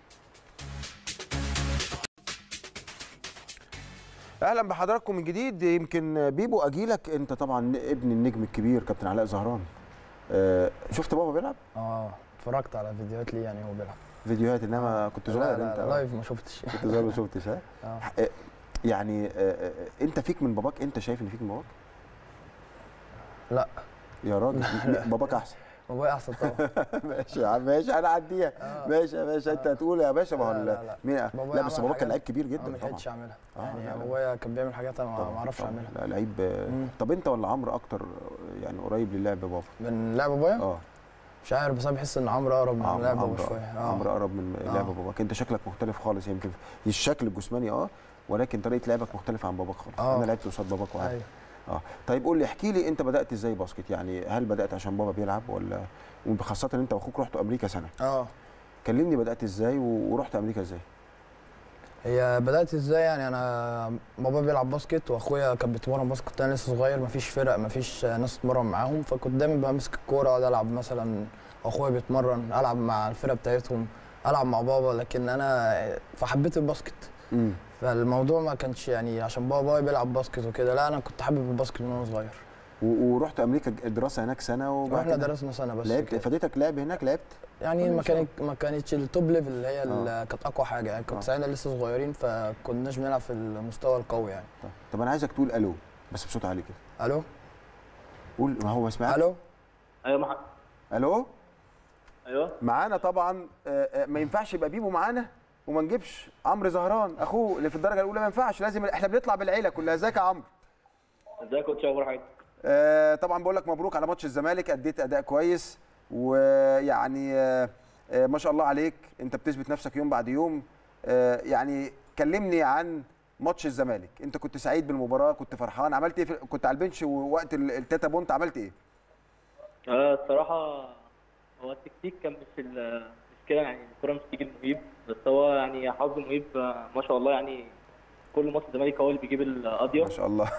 اهلا بحضراتكم من جديد يمكن بيبو اجيلك انت طبعا ابن النجم الكبير كابتن علاء زهران آه، شفت بابا بيلعب اه اتفرجت على فيديوهات ليه يعني هو بيلعب فيديوهات انما كنت صغير لا انت لا آه. لايف ما شفتش كنت صغير ما شفتش ها آه. آه، يعني آه، آه، انت فيك من باباك انت شايف ان فيك من باباك لا يا راجل م- باباك احسن بابايا احسن طبعا ماشي يا عم ماشي انا اعديها آه. ماشي يا باشا انت هتقول يا باشا ما هو لا، ال- لا، لا. مين بابايا لا بس عمل باباك كان حاجات لعيب كبير أنا جدا ما طبعا لحقتش اعملها آه، يعني لا، لا. بابايا كان بيعمل حاجات انا ما- طبعاً، ما اعرفش طبعاً. اعملها لا لعيب آه، مم. طب انت ولا عمرو اكتر آه، يعني قريب للعب بابا من لعب بابايا اه مش عارف بس انا بحس ان عمرو اقرب من عمرو لعب عمرو بابا شويه عمرو اه اقرب من آه. لعب باباك انت شكلك مختلف خالص يمكن في الشكل الجسماني اه ولكن طريقه لعبك مختلفه عن باباك خالص آه. انا لعبت قصاد باباك وعارف ايوه اه طيب قول لي احكي لي انت بدات ازاي باسكت يعني هل بدات عشان بابا بيلعب ولا وخاصه ان انت واخوك رحتوا امريكا سنه اه كلمني بدات ازاي و- ورحت امريكا ازاي هي بدات ازاي يعني انا بابا بيلعب باسكت واخويا كان بيتمرن باسكت انا لسه صغير مفيش فرق مفيش ناس تتمرن معاهم فكنت دايما بمسك الكوره اقعد العب مثلا اخويا بيتمرن العب مع الفرقه بتاعتهم العب مع بابا لكن انا فحبيت الباسكت امم فالموضوع ما كانش يعني عشان بابا بيلعب باسكت وكده لا انا كنت حابب الباسكت من وانا صغير و- ورحت امريكا دراسه هناك سنه وبعد واحنا كده درسنا سنه بس لعبت كده. فادتك لعب هناك لعبت يعني ما كانت ما كانتش التوب ليفل اللي هي آه. اللي كانت اقوى حاجه يعني آه. كنت ساعتها لسه صغيرين فكناش بنلعب في المستوى القوي يعني طب, طب انا عايزك تقول الو بس بصوت عالي كده الو قول ما هو اسمعك الو ايوه مح... الو ايوه معانا طبعا آه، آه، ما ينفعش يبقى بيبو معانا وما نجيبش عمرو زهران اخوه اللي في الدرجه الاولى ما ينفعش لازم احنا بنطلع بالعيله كلها ازيك يا عمرو ازيك يا كوتش اخبار حاجه آه، طبعا بقول لك مبروك على ماتش الزمالك اديت اداء كويس ويعني آه، آه، ما شاء الله عليك انت بتثبت نفسك يوم بعد يوم آه، يعني كلمني عن ماتش الزمالك انت كنت سعيد بالمباراه كنت فرحان عملت ايه في- كنت على البنش ووقت ال- التاتا بونت عملت ايه آه الصراحه هو التكتيك كان مش ال- مش كده يعني الكوره مش تيجي المهيب بس هو يعني حظ المهيب آه، ما شاء الله يعني كل ماتش الزمالك هو اللي بيجيب القضيه ما شاء الله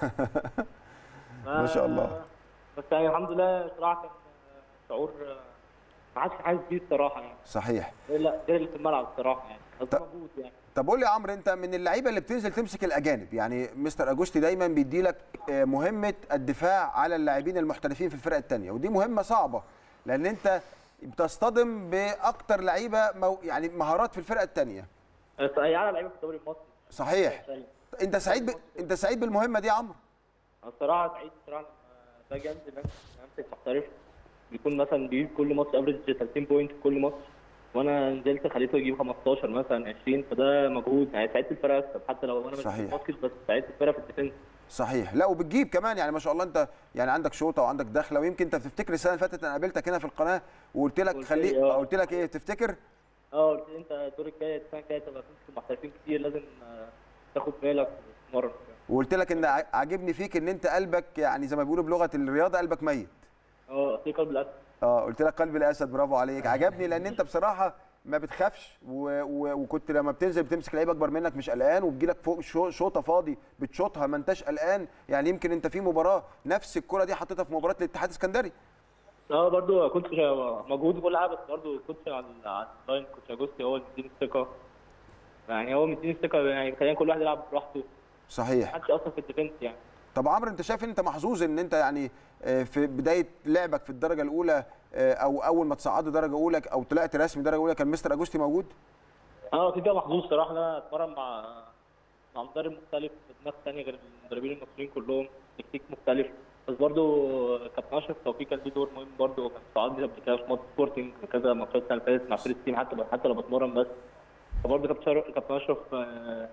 ما شاء الله. بس يعني الحمد لله صراحه كان آه، شعور آه، ما حدش حاسس بيه الصراحه يعني صحيح غير لا غير اللي في الملعب الصراحه يعني بس طب- موجود يعني طب قول لي يا عمرو انت من اللعيبه اللي بتنزل تمسك الاجانب يعني مستر اجوستي دايما بيدي لك مهمه الدفاع على اللاعبين المحترفين في الفرق الثانيه ودي مهمه صعبه لان انت بتصطدم باكتر لعيبه مو يعني مهارات في الفرقه الثانيه بس هي على لعيبه في الدوري المصري صحيح انت سعيد ب... انت سعيد بالمهمه دي يا عمرو الصراحه سعيد الصراحه لما باجي انزل امسك محترف بيكون مثلا بيجيب كل ماتش افريج 30 بوينت في كل ماتش وانا نزلت خليته يجيب 15 مثلا 20 فده مجهود يعني ساعدت الفرقه اكسب حتى لو انا مش صحيح. باسكت بس ساعدت الفرقه في الديفنس صحيح لا وبتجيب كمان يعني ما شاء الله انت يعني عندك شوطه وعندك دخله ويمكن انت تفتكر السنه اللي فاتت انا قابلتك هنا في القناه وقلت لك قلت خليه لي اه. قلت لك ايه تفتكر اه قلت لي انت الدور الجاي السنه الجايه تبقى تمسك محترفين كتير لازم آه، تاخد بالك وتتمرن وقلت لك ان ع- عاجبني فيك ان انت قلبك يعني زي ما بيقولوا بلغه الرياضه قلبك ميت اه في قلب الاسد اه قلت لك قلب الاسد برافو عليك عجبني لان انت بصراحه ما بتخافش و... و... وكنت لما بتنزل بتمسك لعيب اكبر منك مش قلقان وبتجيلك فوق شو... شوطه فاضي بتشوطها ما انتش قلقان يعني يمكن انت في مباراه نفس الكره دي حطيتها في مباراه الاتحاد السكندري اه برضو كنت مجهود وكل حاجه بس برضو كنت على على اللاين كنت اجوستي هو اللي مديني الثقه يعني هو مديني الثقه يعني خلينا كل واحد يلعب براحته صحيح محدش اصلا في الديفنس يعني طب عمرو انت شايف ان انت محظوظ ان انت يعني آه، في بدايه لعبك في الدرجه الاولى آه، او اول ما تصعدوا درجه اولى او طلعت رسمي درجه اولى كان مستر اجوستي موجود اه كده محظوظ صراحه ان انا اتمرن مع مع مدرب مختلف بدماغ ثانيه غير المدربين المصريين كلهم تكتيك مختلف بس برضو كابتن اشرف توفيق كان ليه دور مهم برضو كان صعدني قبل كده في ماتش سبورتنج كذا ماتشات السنه اللي فاتت مع فريق التيم حتى حتى لو بتمرن بس فبرضو كابتن شر- كابتن اشرف آه،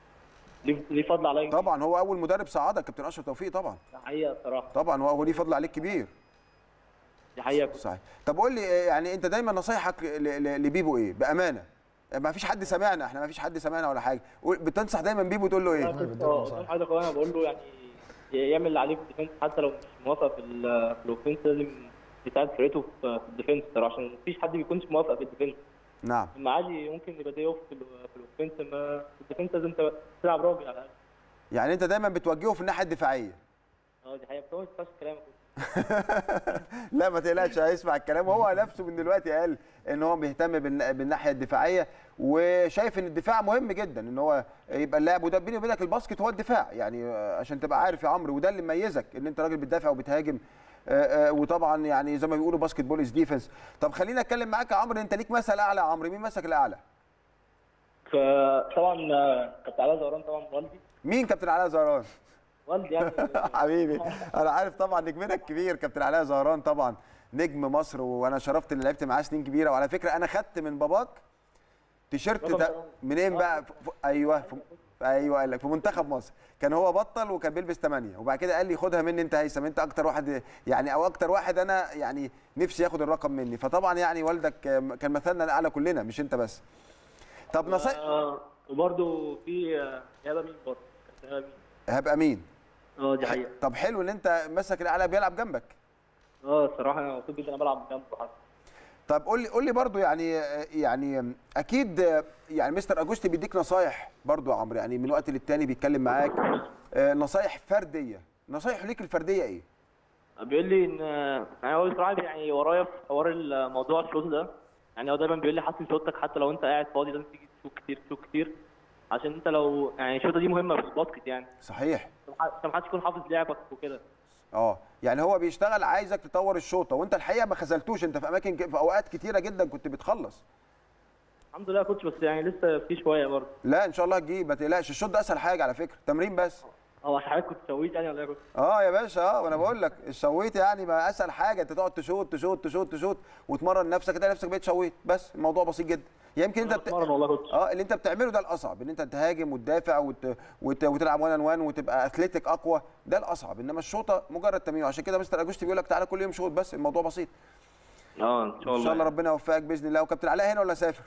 ليه ليه فضل عليا كبير. طبعا هو اول مدرب صعدك كابتن اشرف توفيق طبعا دي حقيقه صراحه طبعا هو هو ليه فضل عليك كبير دي حقيقه صحيح طب قول لي آه، يعني انت دايما نصايحك ل- ل- لبيبو ايه بامانه ما فيش حد سمعنا احنا ما فيش حد سمعنا ولا حاجه قول- بتنصح دايما بيبو تقول له ايه انا كنت آه، قدام حضرتك انا بقول له يعني يعمل اللي عليه في الديفنس حتى لو مش موافق في ال- في الاوفنس لازم يساعد فرقته في في الديفنس ترى عشان مفيش حد بيكونش موافق في الديفنس نعم اما عادي ممكن يبقى دي اوف في ال- في الاوفنس اما في الديفنس لازم ت- تلعب راجل على الاقل يعني انت دايما بتوجهه في الناحيه الدفاعيه اه دي حقيقه بس هو ما ينفعش كلامك لا ما تقلقش هيسمع الكلام وهو نفسه من دلوقتي قال ان هو بيهتم بالن- بالناحيه الدفاعيه وشايف ان الدفاع مهم جدا ان هو يبقى اللاعب وده بيني وبينك الباسكت هو الدفاع يعني آه، عشان تبقى عارف يا عمرو وده اللي مميزك ان انت راجل بتدافع وبتهاجم آه، آه، وطبعا يعني زي ما بيقولوا باسكت بول از ديفنس طب خلينا اتكلم معاك يا عمرو انت ليك مثل اعلى يا عمرو مين مثلك الاعلى فطبعا آه، كابتن علاء زهران طبعا والدي مين كابتن علاء زهران والدي يعني حبيبي انا عارف طبعا نجمنا الكبير كابتن علاء زهران طبعا نجم مصر وانا شرفت اللي لعبت معاه سنين كبيره وعلى فكره انا خدت من باباك تيشيرت رقم ده كام؟ منين بقى ف... ف... ايوه في... ايوه قال لك في منتخب مصر كان هو بطل وكان بيلبس 8 وبعد كده قال لي خدها مني انت هيثم انت اكتر واحد يعني او اكتر واحد انا يعني نفسي ياخد الرقم مني فطبعا يعني والدك آم، كان مثلنا الاعلى كلنا مش انت بس طب نصيحه آه، وبرضه في آه، ايهاب امين برضه كابتن ايهاب امين هبقى امين اه دي حقيقه طب حلو ان انت مسك الاعلى بيلعب جنبك اه الصراحه انا مبسوط جدا انا بلعب جنبه حتى طب قول لي قول لي برضو يعني يعني اكيد يعني مستر اجوستي بيديك نصايح برضو يا عمرو يعني من وقت للتاني بيتكلم معاك آه، نصايح فرديه نصايح ليك الفرديه ايه بيقول لي ان يعني هو بصراحه يعني ورايا في حوار الموضوع الشوط ده يعني هو دايما بيقول لي حسن شوطك حتى لو انت قاعد فاضي لازم تيجي تشوط كتير تشوط كتير عشان انت لو يعني الشوطه دي مهمه في الباسكت يعني صحيح عشان محدش يكون حافظ لعبك وكده اه يعني هو بيشتغل عايزك تطور الشوطه وانت الحقيقه ما خذلتوش انت في اماكن ك- في اوقات كتيره جدا كنت بتخلص الحمد لله يا كوتش بس يعني لسه في شويه برضه لا ان شاء الله تجيب ما تقلقش الشوط ده اسهل حاجه على فكره تمرين بس هو عشان حضرتك كنت سويت يعني ولا ايه يا كوتش؟ اه يا باشا اه وانا بقول لك الشويت يعني ما اسهل حاجه انت تقعد تشوط تشوط تشوط تشوط وتمرن نفسك تلاقي نفسك بقيت شويت بس الموضوع بسيط جدا يمكن انت انا بت... بتمرن والله يا كوتش اه اللي انت بتعمله ده الاصعب ان انت تهاجم وتدافع وت... وت... وتلعب وان وان وتبقى اثليتيك اقوى ده الاصعب انما الشوطه مجرد تمرين وعشان كده مستر اجوستي بيقول لك تعالى كل يوم شوط بس الموضوع بسيط اه ان شاء ان شاء الله ربنا يوفقك باذن الله وكابتن علاء هنا ولا سافر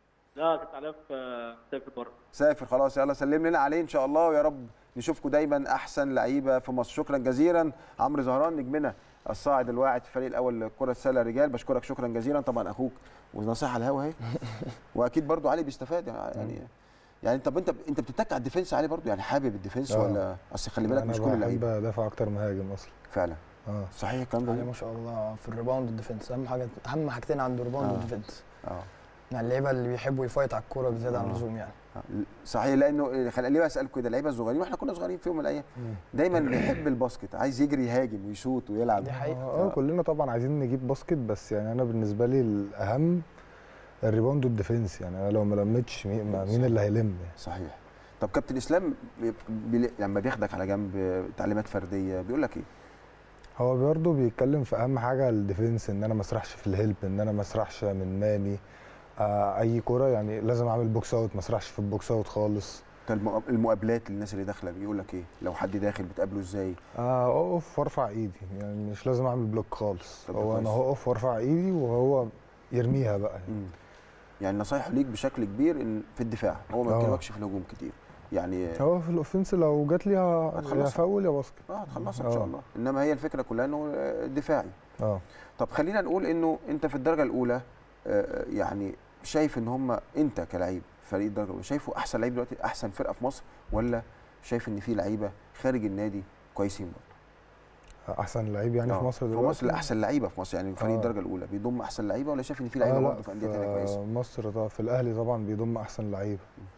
لا كنت عليها في مسافر بره سافر خلاص يلا سلم لنا عليه ان شاء الله ويا رب نشوفكم دايما احسن لعيبه في مصر شكرا جزيلا عمرو زهران نجمنا الصاعد الواعد في الفريق الاول لكره السله رجال بشكرك شكرا جزيلا طبعا اخوك ونصيحه على الهوا اهي واكيد برضو علي بيستفاد يعني يعني طب انت انت بتتك على الديفنس علي برضو يعني حابب الديفنس آه. ولا اصل خلي بالك انا مش كل بحب اللعيبه ادافع اكتر مهاجم اصلا فعلا اه صحيح الكلام عليه ده ما شاء الله في الريباوند والديفنس اهم حاجه اهم حاجتين عنده الريباوند آه. والديفنس اه يعني اللعيبه اللي بيحبوا يفايت على الكوره بزياده عن آه. اللزوم يعني صحيح لانه خلي ليه بسالكم كده اللعيبه الصغيرين واحنا كنا صغيرين في يوم من الايام دايما بيحب الباسكت عايز يجري يهاجم ويشوط ويلعب دي حقيقة. اه آه، كلنا طبعا عايزين نجيب باسكت بس يعني انا بالنسبه لي الاهم الريباوند والديفنس يعني انا لو ما لمتش مين, ما- مين اللي هيلم يعني. صحيح طب كابتن اسلام بي... بي... لما بياخدك على جنب تعليمات فرديه بيقول لك ايه هو برضه بيتكلم في اهم حاجه الديفنس ان انا ما اسرحش في الهيلب ان انا ما اسرحش من ماني آه اي كوره يعني لازم اعمل بوكس اوت ما اسرحش في البوكس اوت خالص طب المقاب- المقابلات للناس اللي داخله بيقول لك ايه لو حد داخل بتقابله ازاي آه اقف وارفع ايدي يعني مش لازم اعمل بلوك خالص طب ده هو انا كويس. هقف وارفع ايدي وهو يرميها بقى مم. يعني نصايحه ليك بشكل كبير ان في الدفاع هو ما آه. يكلمكش في الهجوم كتير يعني هو في الاوفنس لو جات لي ه- هتخلصها. يا فاول يا باسكت اه هتخلصها ان شاء آه. الله انما هي الفكره كلها انه آه، دفاعي اه طب خلينا نقول انه انت في الدرجه الاولى آه، يعني شايف ان هم انت كلعيب فريق الدرجه الاولى شايفه احسن لعيب دلوقتي احسن فرقه في مصر ولا شايف ان في لعيبه خارج النادي كويسين برضه احسن لعيب يعني آه، في مصر في دلوقتي مصر احسن لعيبه في مصر يعني فريق آه. الدرجه الاولى بيضم احسن لعيبه ولا شايف ان في لعيبه آه برضه لا في انديه ثانيه كويسه مصر طبعا في الاهلي طبعا بيضم احسن لعيبه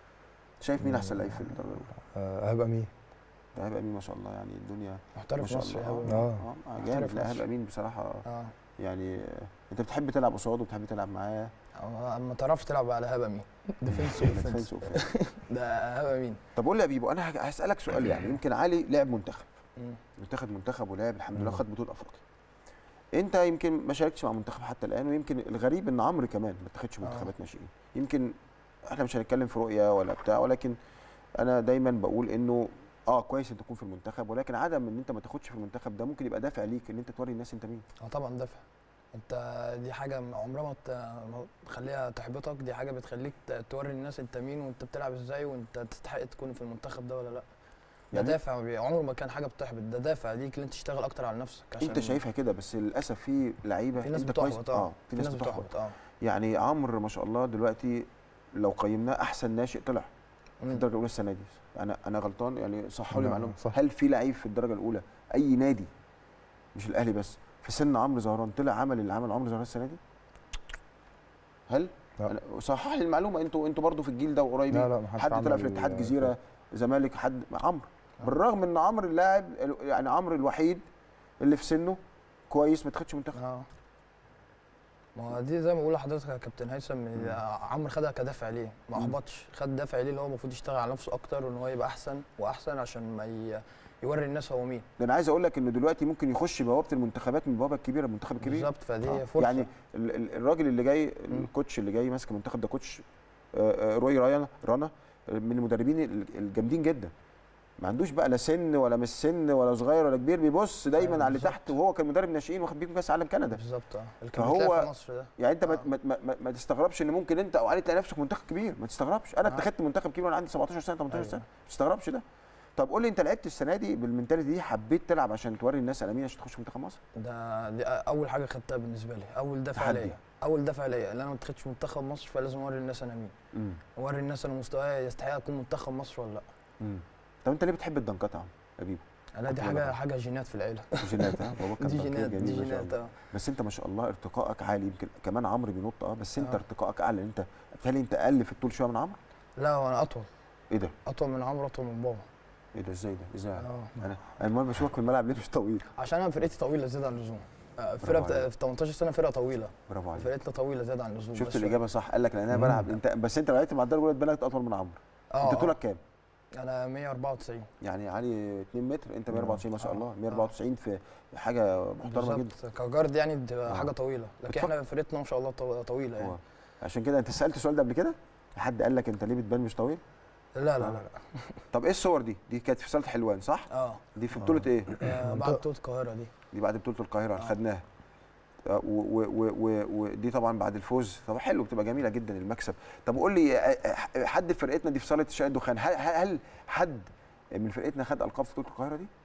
شايف مين احسن لعيب في الدرجه الاولى آه هبقى مين ده هيبقى مين ما شاء الله يعني الدنيا ما محترف شاء مصري الله أوي. آه. اه آه، جامد محترف لا مصري. هيبقى مين بصراحه اه يعني آه، انت بتحب تلعب قصاده وبتحب تلعب معاه أو ما تعرفش تلعب على هبه مين ديفنس ديفنس واوفنس وأوفنس. ده هبه مين طب قول لي يا بيبو انا هج- هسالك سؤال يعني يمكن علي لعب منتخب مم. منتخب منتخب ولعب الحمد لله مم. خد بطوله افريقيا انت يمكن ما شاركتش مع منتخب حتى الان ويمكن الغريب ان عمرو كمان ما اتخدش منتخبات ناشئين يمكن احنا مش هنتكلم في رؤيه ولا بتاع ولكن انا دايما بقول انه اه كويس ان تكون في المنتخب ولكن عدم ان انت ما تاخدش في المنتخب ده ممكن يبقى دافع ليك ان انت توري الناس انت مين اه طبعا دافع انت دي حاجه عمرها ما ت- ما تخليها تحبطك دي حاجه بتخليك ت- توري الناس انت مين وانت بتلعب ازاي وانت تستحق تكون في المنتخب ده ولا لا ده يعني دافع ما بي- عمره ما كان حاجه بتحبط ده دافع ليك ان انت تشتغل اكتر على نفسك عشان انت شايفها كده بس للاسف في لعيبه في ناس انت كويس بتحبط اه في ناس بتحبط اه يعني عمرو ما شاء الله دلوقتي لو قيمناه احسن ناشئ طلع في مم. الدرجه الاولى السنه دي انا انا غلطان يعني صحوا لي لا، معلومه صح. هل في لعيب في الدرجه الاولى اي نادي مش الاهلي بس في سن عمرو زهران طلع عمل اللي عمل عمرو زهران السنه دي هل لا. أنا صحح لي المعلومه انتوا انتوا برضو في الجيل ده قريبين لا لا ما حدش حد طلع عمل في الاتحاد ال- الجزيره زمالك حد عمرو بالرغم ان عمرو اللاعب يعني عمرو الوحيد اللي في سنه كويس ما تاخدش منتخب اه ما هو دي زي ما بقول لحضرتك يا كابتن هيثم إن عمرو خدها كدافع ليه ما مم. احبطش خد دافع ليه اللي هو المفروض يشتغل على نفسه اكتر وان هو يبقى احسن واحسن عشان ما ي... يوري الناس هو مين ده انا عايز اقول لك انه دلوقتي ممكن يخش بوابه المنتخبات من البوابه الكبيره المنتخب الكبير بالظبط فدي آه، فرصه يعني ال- ال- الراجل اللي جاي الكوتش اللي جاي ماسك المنتخب ده كوتش آه، آه، روي رانا رانا من المدربين ال- الجامدين جدا ما عندوش بقى لا سن ولا مش سن ولا صغير ولا كبير بيبص دايما أيوة على اللي بالظبط. تحت وهو كان مدرب ناشئين واخد بيكم كاس عالم كندا بالظبط اه اللي كان فهو- بيتلاقي في مصر ده يعني انت ما, آه. ما, ما, ما, ما تستغربش ان ممكن انت او علي تلاقي نفسك منتخب كبير ما تستغربش انا آه. اتخذت منتخب كبير وانا عندي 17 سنه 18 أيوة. سنه ما تستغربش ده طب قول لي انت لعبت السنه دي بالمنتاليتي دي حبيت تلعب عشان توري الناس انا مين عشان تخش منتخب مصر ده دي اول حاجه خدتها بالنسبه لي اول دافع تحدي. ليا اول دافع ليا اللي انا ما اتخدش منتخب مصر فلازم اوري الناس انا مين اوري الناس انا مستواي يستحق اكون منتخب مصر ولا لا امم طب انت ليه بتحب الدنكات يا عم حبيبي لا دي كنت حاجه بلعب. حاجه جينات في العيله جينات ها باباك كان دي دنكير جينات جميل دي ما شاء جينات الله. اه بس انت ما شاء الله ارتقائك عالي يمكن كمان عمرو بينط اه بس انت آه. ارتقائك اعلى انت بالتالي انت اقل في الطول شويه من عمرو لا وانا اطول ايه ده اطول من عمرو اطول من بابا ايه ده ازاي ده ازاي اه انا انا المهم بشوفك في الملعب ليه مش طويل عشان انا فرقتي طويله زياده عن اللزوم آه، فرقه بت- عليك. في 18 سنه فرقه طويله برافو عليك فرقتنا طويله زياده عن اللزوم شفت بس الاجابه صح قال لك لان انا مم. بلعب انت بس انت لو لعبت مع الدرجه الاولى بالك اطول من عمرو اه انت طولك كام انا 194 يعني علي 2 متر انت 194 ما شاء آه. الله 194 في حاجه محترمه جدا بالظبط كجارد يعني بتبقى آه. حاجه طويله لكن بتفكر- احنا فرقتنا ما شاء الله طو- طويله يعني هو. عشان كده انت سالت السؤال ده قبل كده حد قال لك انت ليه بتبان مش طويل لا لا لا, لا. طب ايه الصور دي دي كانت في صاله حلوان صح اه دي في بطوله ايه آه، بعد بطوله القاهره دي دي بعد بطوله القاهره آه. خدناها آه، و- و- و- و- ودي طبعا بعد الفوز طب حلو بتبقى جميله جدا المكسب طب قول لي آه، آه، حد في فرقتنا دي في صاله شاي الدخان هل, هل هل حد من فرقتنا خد القاب في بطوله القاهره دي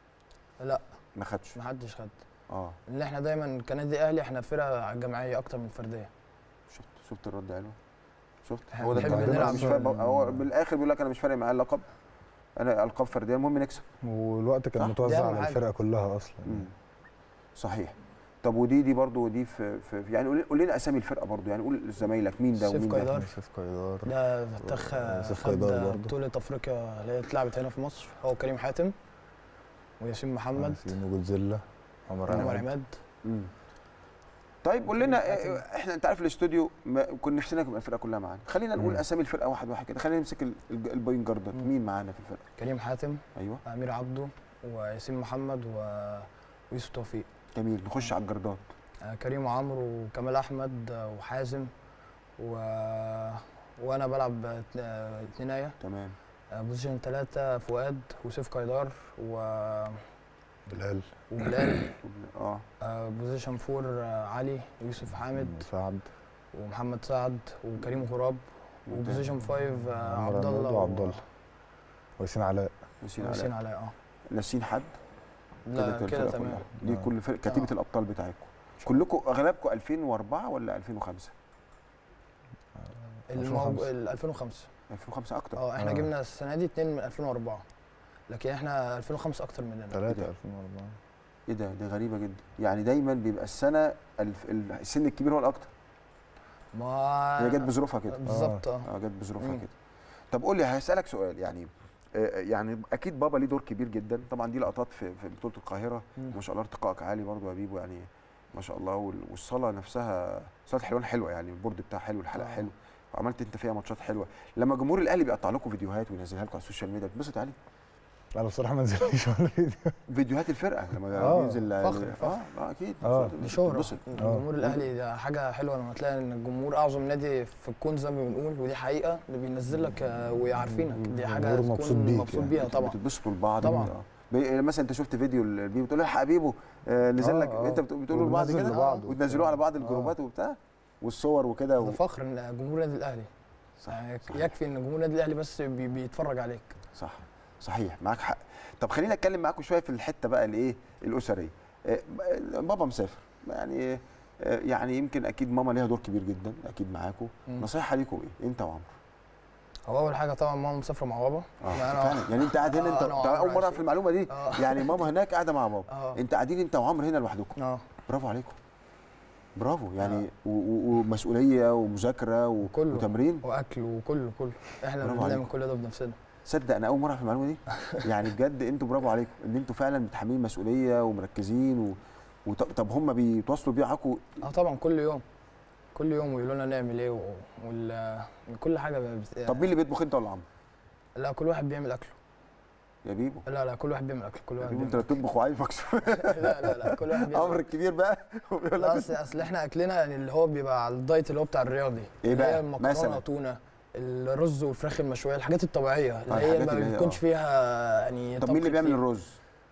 لا ما خدش ما حدش خد اه لان احنا دايما كنادي اهلي احنا فرقه جماعيه اكتر من فرديه شفت شفت الرد حلو شفت إحنا هو ده بنحب التعبير. نلعب مش فارق هو من الاخر بيقول لك انا مش فارق معايا اللقب انا القاب فرديه المهم نكسب والوقت كان صح، دي متوزع أهم على حاجة. الفرقه كلها اصلا مم. صحيح طب ودي دي برضو دي في, في يعني قول- قول لنا اسامي الفرقه برضو يعني قول لزمايلك مين ده سيف ومين ده قيدار. يوسف قيدار ده تخ سيف خد قيدار برضه. بطوله افريقيا اللي هي اتلعبت هنا في مصر هو كريم حاتم وياسين محمد ياسين وجودزيلا عمر عمر عماد عماد مم. طيب قول لنا حاتم. إيه- احنا انت عارف الاستوديو ما كنا نفسنا تبقى الفرقه كلها معانا خلينا نقول مم. اسامي الفرقه واحد واحد كده خلينا نمسك ال- الج- البوينت جاردات مم. مين معانا في الفرقه كريم حاتم ايوه امير عبده وياسين محمد و... ويوسف توفيق جميل نخش على الجاردات آه، كريم وعمرو وكمال احمد آه، وحازم و... وانا بلعب آه، اتن- آه، اتنينايه تمام آه، بوزيشن ثلاثة فؤاد وسيف قيدار و... بلال وبلال اه آه، بوزيشن فور آه، علي ويوسف حامد سعد ومحمد سعد وكريم غراب ممتاز. وبوزيشن فايف آه، عمرو عبد عماد الله وعبد الله وياسين علاء ناسيين وحسين علاء علاء اه ناسيين حد لا الفرقة كده كلها. تمام دي آه. كل فرقه كتيبه آه. الابطال بتاعتكم كلكم اغلبكم 2004 ولا 2005 الموج... ال 2005 2005 اكتر اه احنا آه. جبنا السنه دي اتنين من 2004 لكن احنا 2005 اكتر مننا ثلاثة ده؟ 2004 ايه ده دي غريبه جدا يعني دايما بيبقى السنه الف... السن الكبير هو الاكتر ما هي جت بظروفها كده بالظبط اه اه جت بظروفها مم. كده طب قول لي هسالك سؤال يعني آه، يعني اكيد بابا ليه دور كبير جدا طبعا دي لقطات في في بطوله القاهره مم. ما شاء الله ارتقائك عالي برضو يا بيبو يعني ما شاء الله وال- والصاله نفسها صاله حلوان حلوه يعني البورد بتاعها حلو الحلقه آه. حلو وعملت انت فيها ماتشات حلوه لما جمهور الاهلي بيقطع لكم فيديوهات وينزلها لكم على السوشيال ميديا بتبسط عليه انا بصراحة ما نزلتش ولا فيديو فيديوهات الفرقه لما آه، بينزل فخر، اه فخر. اه اكيد آه. دي شهرة بتبسط. جمهور الاهلي ده حاجه حلوه لما تلاقي ان الجمهور اعظم نادي في الكون زي ما بنقول ودي حقيقه اللي بينزل لك آه، ويعرفينك دي حاجه الجمهور مبسوط تكون بيك مبسوط يعني. بيها طبعا بتتبسطوا لبعض طبعاً. آه. بي- مثلا انت شفت فيديو البيبو تقول له الحق يا بيبو آه نزل آه، لك آه. انت بت- بتقولوا لبعض وبننزل كده لبعض وتنزلوه على بعض آه. الجروبات وبتاع والصور وكده و... ده فخر ان جمهور النادي الاهلي صح يعني صح. يكفي ان جمهور النادي الاهلي بس بي بيتفرج عليك صح صحيح معاك حق طب خلينا اتكلم معاكم شويه في الحته بقى الايه الاسريه آه، بابا مسافر يعني آه، يعني يمكن اكيد ماما ليها دور كبير جدا اكيد معاكم مم. نصيحه ليكم ايه انت وعمرو هو اول حاجه طبعا ماما مسافره مع بابا اه يعني أنا- فعلا يعني انت قاعد هنا انت آه، أنا أنت وعمرو اول مره عايشين. في المعلومه دي اه يعني ماما هناك قاعده مع بابا اه انت قاعدين انت وعمرو هنا لوحدكم اه برافو عليكم برافو يعني و- و- ومسؤوليه ومذاكره و- وكله. وتمرين واكل وكله كله احنا برافو اللي بنعمل عليكم. كل ده بنفسنا صدق انا اول مره في المعلومه دي يعني بجد انتوا برافو عليكم ان انتوا فعلا متحملين مسؤوليه ومركزين و... وط... طب هم بيتواصلوا بيعاكوا اه طبعا كل يوم كل يوم ويقولوا لنا نعمل ايه و- وال كل حاجه بت... طب مين اللي بيطبخ انت ولا عمرو لا كل واحد بيعمل اكله يا بيبو لا لا كل واحد بيعمل اكل كل يا واحد بيبو انت بيعمل اللي بتطبخ وعايز مكسوف لا لا لا كل واحد بيعمل عمرو الكبير بقى وبيقول لا لك اصل اصل احنا اكلنا يعني اللي هو بيبقى على الدايت اللي هو بتاع الرياضي إيه اللي بقى؟ هي المكرونه مثلاً؟ تونه الرز والفراخ المشويه الحاجات الطبيعيه اللي آه، هي الحاجات ما اللي هي- بيكونش آه. فيها يعني طب مين اللي طبخ بيعمل كتير. الرز؟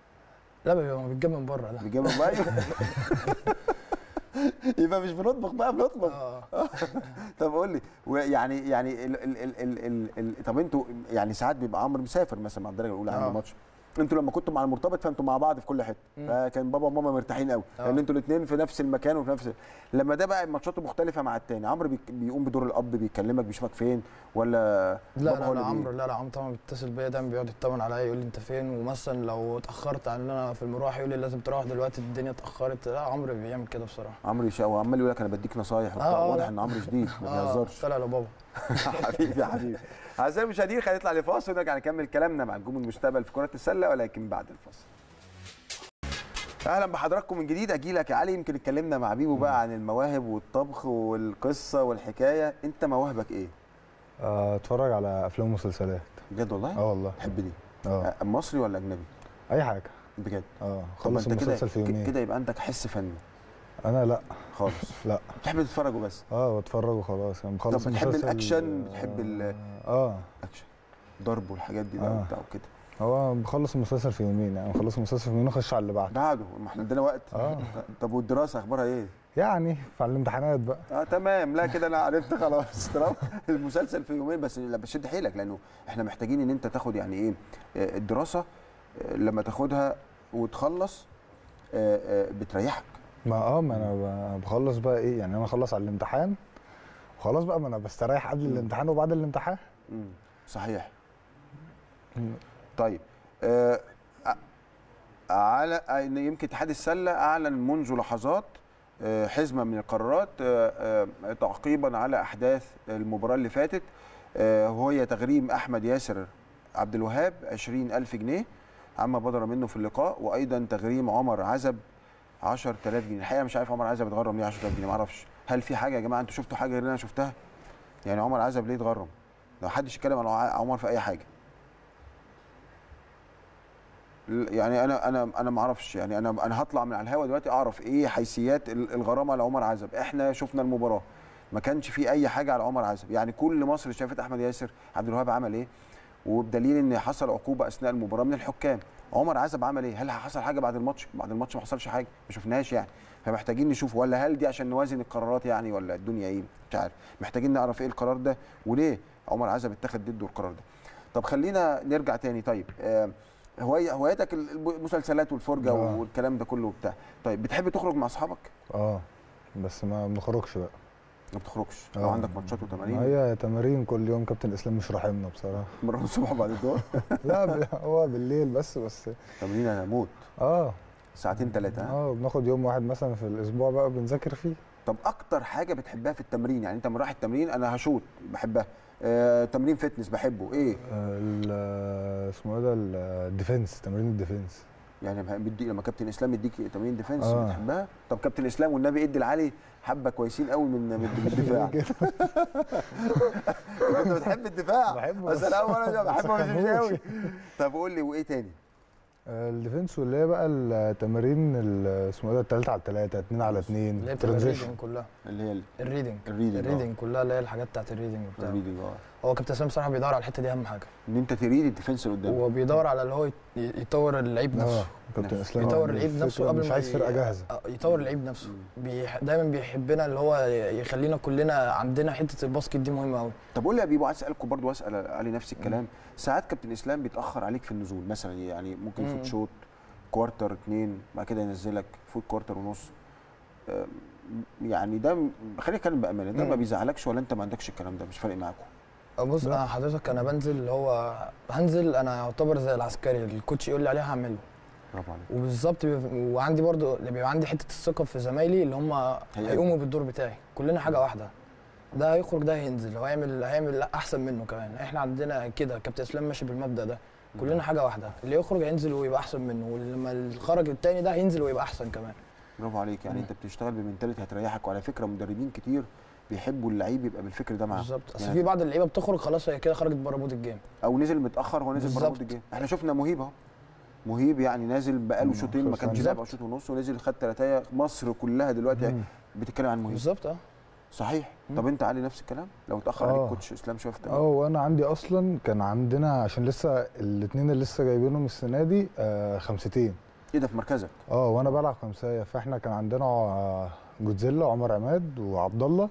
لا بيبقى بيتجاب من بره ده بيجيب الميه يبقى مش بنطبخ بقى بنطبخ اه طب قول لي ويعني يعني ال ال ال ال ال ال طب انتوا يعني ساعات بيبقى عمرو مسافر مثلا مع الدرجه الاولى عنده آه. ماتش انتوا لما كنتوا مع المرتبط فانتوا مع بعض في كل حته مم. فكان بابا وماما مرتاحين قوي آه. لان انتوا الاثنين في نفس المكان وفي نفس لما ده بقى ماتشاته مختلفه مع التاني عمرو بيك- بيقوم بدور الاب بيكلمك بيشوفك فين ولا لا بابا هو لا اللي لا بي- عمرو لا لا عمرو طبعا بيتصل بيا دايما بيقعد يطمن عليا يقول لي انت فين ومثلا لو اتاخرت عن انا في المروح يقول لي لازم تروح دلوقتي الدنيا اتاخرت لا عمرو بيعمل كده بصراحه عمرو يشا وعمال يقول لك انا بديك نصايح وبتاع آه، آه، واضح لا. ان عمرو شديد ما بيهزرش طلع لبابا حبيبي يا حبيبي اعزائي المشاهدين خلينا نطلع لفاصل ونرجع نكمل كلامنا مع نجوم المستقبل في كره السله ولكن بعد الفاصل اهلا بحضراتكم من جديد اجي لك يا علي يمكن اتكلمنا مع بيبو بقى عن المواهب والطبخ والقصه والحكايه انت مواهبك ايه آه، اتفرج على افلام ومسلسلات بجد والله اه والله تحب دي اه أه، مصري ولا اجنبي اي حاجه بجد اه طب خلص انت كده المسلسل في يومين كده يبقى عندك حس فني انا لا خالص لا بتحب تتفرج وبس اه بتفرج وخلاص يعني بخلص طب بتحب المسلسل- الأكشن؟ بتحب ال- اه اكشن ضرب والحاجات دي بقى آه. وبتاع وكده هو بخلص المسلسل في يومين يعني بخلص المسلسل في يومين اخش على اللي بعده بعده ما احنا عندنا وقت اه طب والدراسه اخبارها ايه يعني في الامتحانات بقى اه تمام لا كده انا عرفت خلاص طالما المسلسل في يومين بس لا بس شد حيلك لانه احنا محتاجين ان انت تاخد يعني ايه آه، الدراسه آه، لما تاخدها وتخلص آه، آه، بتريحك ما اه ما انا ب- بخلص بقى ايه يعني انا اخلص على الامتحان وخلاص بقى ما انا بستريح قبل مم. الامتحان وبعد الامتحان مم. صحيح مم. طيب آه، ع- على ان يمكن اتحاد السله اعلن منذ لحظات آه، حزمه من القرارات آه، آه، تعقيبا على احداث المباراه اللي فاتت آه، وهي تغريم احمد ياسر عبد الوهاب 20000 جنيه عما بدر منه في اللقاء وايضا تغريم عمر عزب 10000 جنيه الحقيقه مش عارف عمر عزب اتغرم ليه 10000 جنيه ما اعرفش هل في حاجه يا جماعه انتوا شفتوا حاجه غير اللي انا شفتها يعني عمر عزب ليه اتغرم لو حدش يتكلم عن عمر في اي حاجه يعني انا انا انا ما اعرفش يعني انا انا هطلع من على الهوا دلوقتي اعرف ايه حيثيات ال- الغرامه لعمر عزب احنا شفنا المباراه ما كانش في اي حاجه على عمر عزب يعني كل مصر شافت احمد ياسر عبد الوهاب عمل ايه وبدليل ان حصل عقوبه اثناء المباراه من الحكام عمر عزب عمل ايه هل حصل حاجه بعد الماتش بعد الماتش ما حصلش حاجه ما شفناهاش يعني فمحتاجين نشوف ولا هل دي عشان نوازن القرارات يعني ولا الدنيا ايه مش عارف محتاجين نعرف ايه القرار ده وليه عمر عزب اتخذ ضده القرار ده طب خلينا نرجع تاني طيب آه هواية هوايتك المسلسلات والفرجه آه. والكلام ده كله وبتاع طيب بتحب تخرج مع اصحابك اه بس ما بنخرجش بقى ما بتخرجش لو آه. عندك ماتشات وتمارين هي تمارين كل يوم كابتن اسلام مش راحمنا بصراحه مره الصبح بعد الظهر لا ب- هو بالليل بس بس تمرين انا هموت اه ساعتين ثلاثه ها اه بناخد يوم واحد مثلا في الاسبوع بقى بنذاكر فيه طب اكتر حاجه بتحبها في التمرين يعني انت من رايح التمرين انا هشوت بحبها آه، تمرين فتنس بحبه ايه آه، ال- اسمه ايه ده ال- الديفنس تمرين الديفنس يعني بدي لما كابتن اسلام يديك تمرين ديفنس آه. بتحبها طب كابتن اسلام والنبي ادي العلي حبه كويسين قوي من من من الدفاع انت بتحب الدفاع بحبه بس بس- انا اول مره بحبه بس مش بفهموش. قوي طب قول لي وايه تاني آه، الديفنس واللي هي بقى التمارين ال- اسمه ايه ده التالتة على التلاتة اتنين على اتنين اللي هي بتبقى ترانزيشن الريدنج كلها اللي هي ال- الريدنج الريدنج آه. الريدنج كلها اللي هي الحاجات بتاعت الريدنج وبتاع الريدنج اه هو كابتن اسلام بصراحه بيدور على الحته دي اهم حاجه ان انت تريد الديفنس اللي قدامك هو بيدور على اللي هو يت- يطور اللعيب اه نفسه كابتن نفسه. اسلام يطور عنده اللعيب نفسه فكرة قبل مش ما عايز ي- فرقه جاهزه آه، يطور اللعيب نفسه بيح... دايما بيحبنا اللي هو يخلينا كلنا عندنا حته الباسكت دي مهمه قوي طب قول لي يا بيبو عايز اسالكم برضو واسال علي نفس الكلام ساعات كابتن اسلام بيتاخر عليك في النزول مثلا يعني ممكن مم. فوت شوط كوارتر اتنين بعد كده ينزلك فوت كوارتر ونص أم، يعني ده م- خلينا نتكلم بامانه ده ما مم. بيزعلكش ولا انت ما عندكش الكلام ده مش فارق معاكم بص لا. انا حضرتك انا بنزل اللي هو هنزل انا يعتبر زي العسكري الكوتش يقول لي عليه هعمله برافو عليك وبالظبط بيبقى- وعندي برضو اللي بيبقى عندي حته الثقه في زمايلي اللي هم هيقوموا بالدور بتاعي كلنا حاجه واحده ده هيخرج ده هينزل هو هيعمل هيعمل لا احسن منه كمان احنا عندنا كده كابتن اسلام ماشي بالمبدا ده كلنا حاجه واحده اللي يخرج هينزل ويبقى احسن منه ولما اللي خرج التاني ده هينزل ويبقى احسن كمان برافو عليك يعني مم. انت بتشتغل بمنتاليتي هتريحك وعلى فكره مدربين كتير بيحبوا اللعيب يبقى بالفكر ده معاه بالظبط اصل يعني- في بعض اللعيبه بتخرج خلاص هي كده خرجت بره مود الجيم او نزل متاخر هو نزل بره بالظبط. مود الجيم احنا شفنا مهيب اهو مهيب يعني نازل بقاله مم. شوطين ما كانش بالظبط. لعب او شوط ونص ونزل خد ثلاثيه مصر كلها دلوقتي مم. بتتكلم عن مهيب بالظبط اه صحيح مم. طب انت علي نفس الكلام لو اتاخر عليك آه. كوتش اسلام شويه في اه التمرين وانا عندي اصلا كان عندنا عشان لسه الاثنين اللي لسه جايبينهم السنه دي آه خمستين ايه ده في مركزك اه وانا بلعب خمسيه فاحنا كان عندنا آه، جودزيلا عمر عماد وعبد الله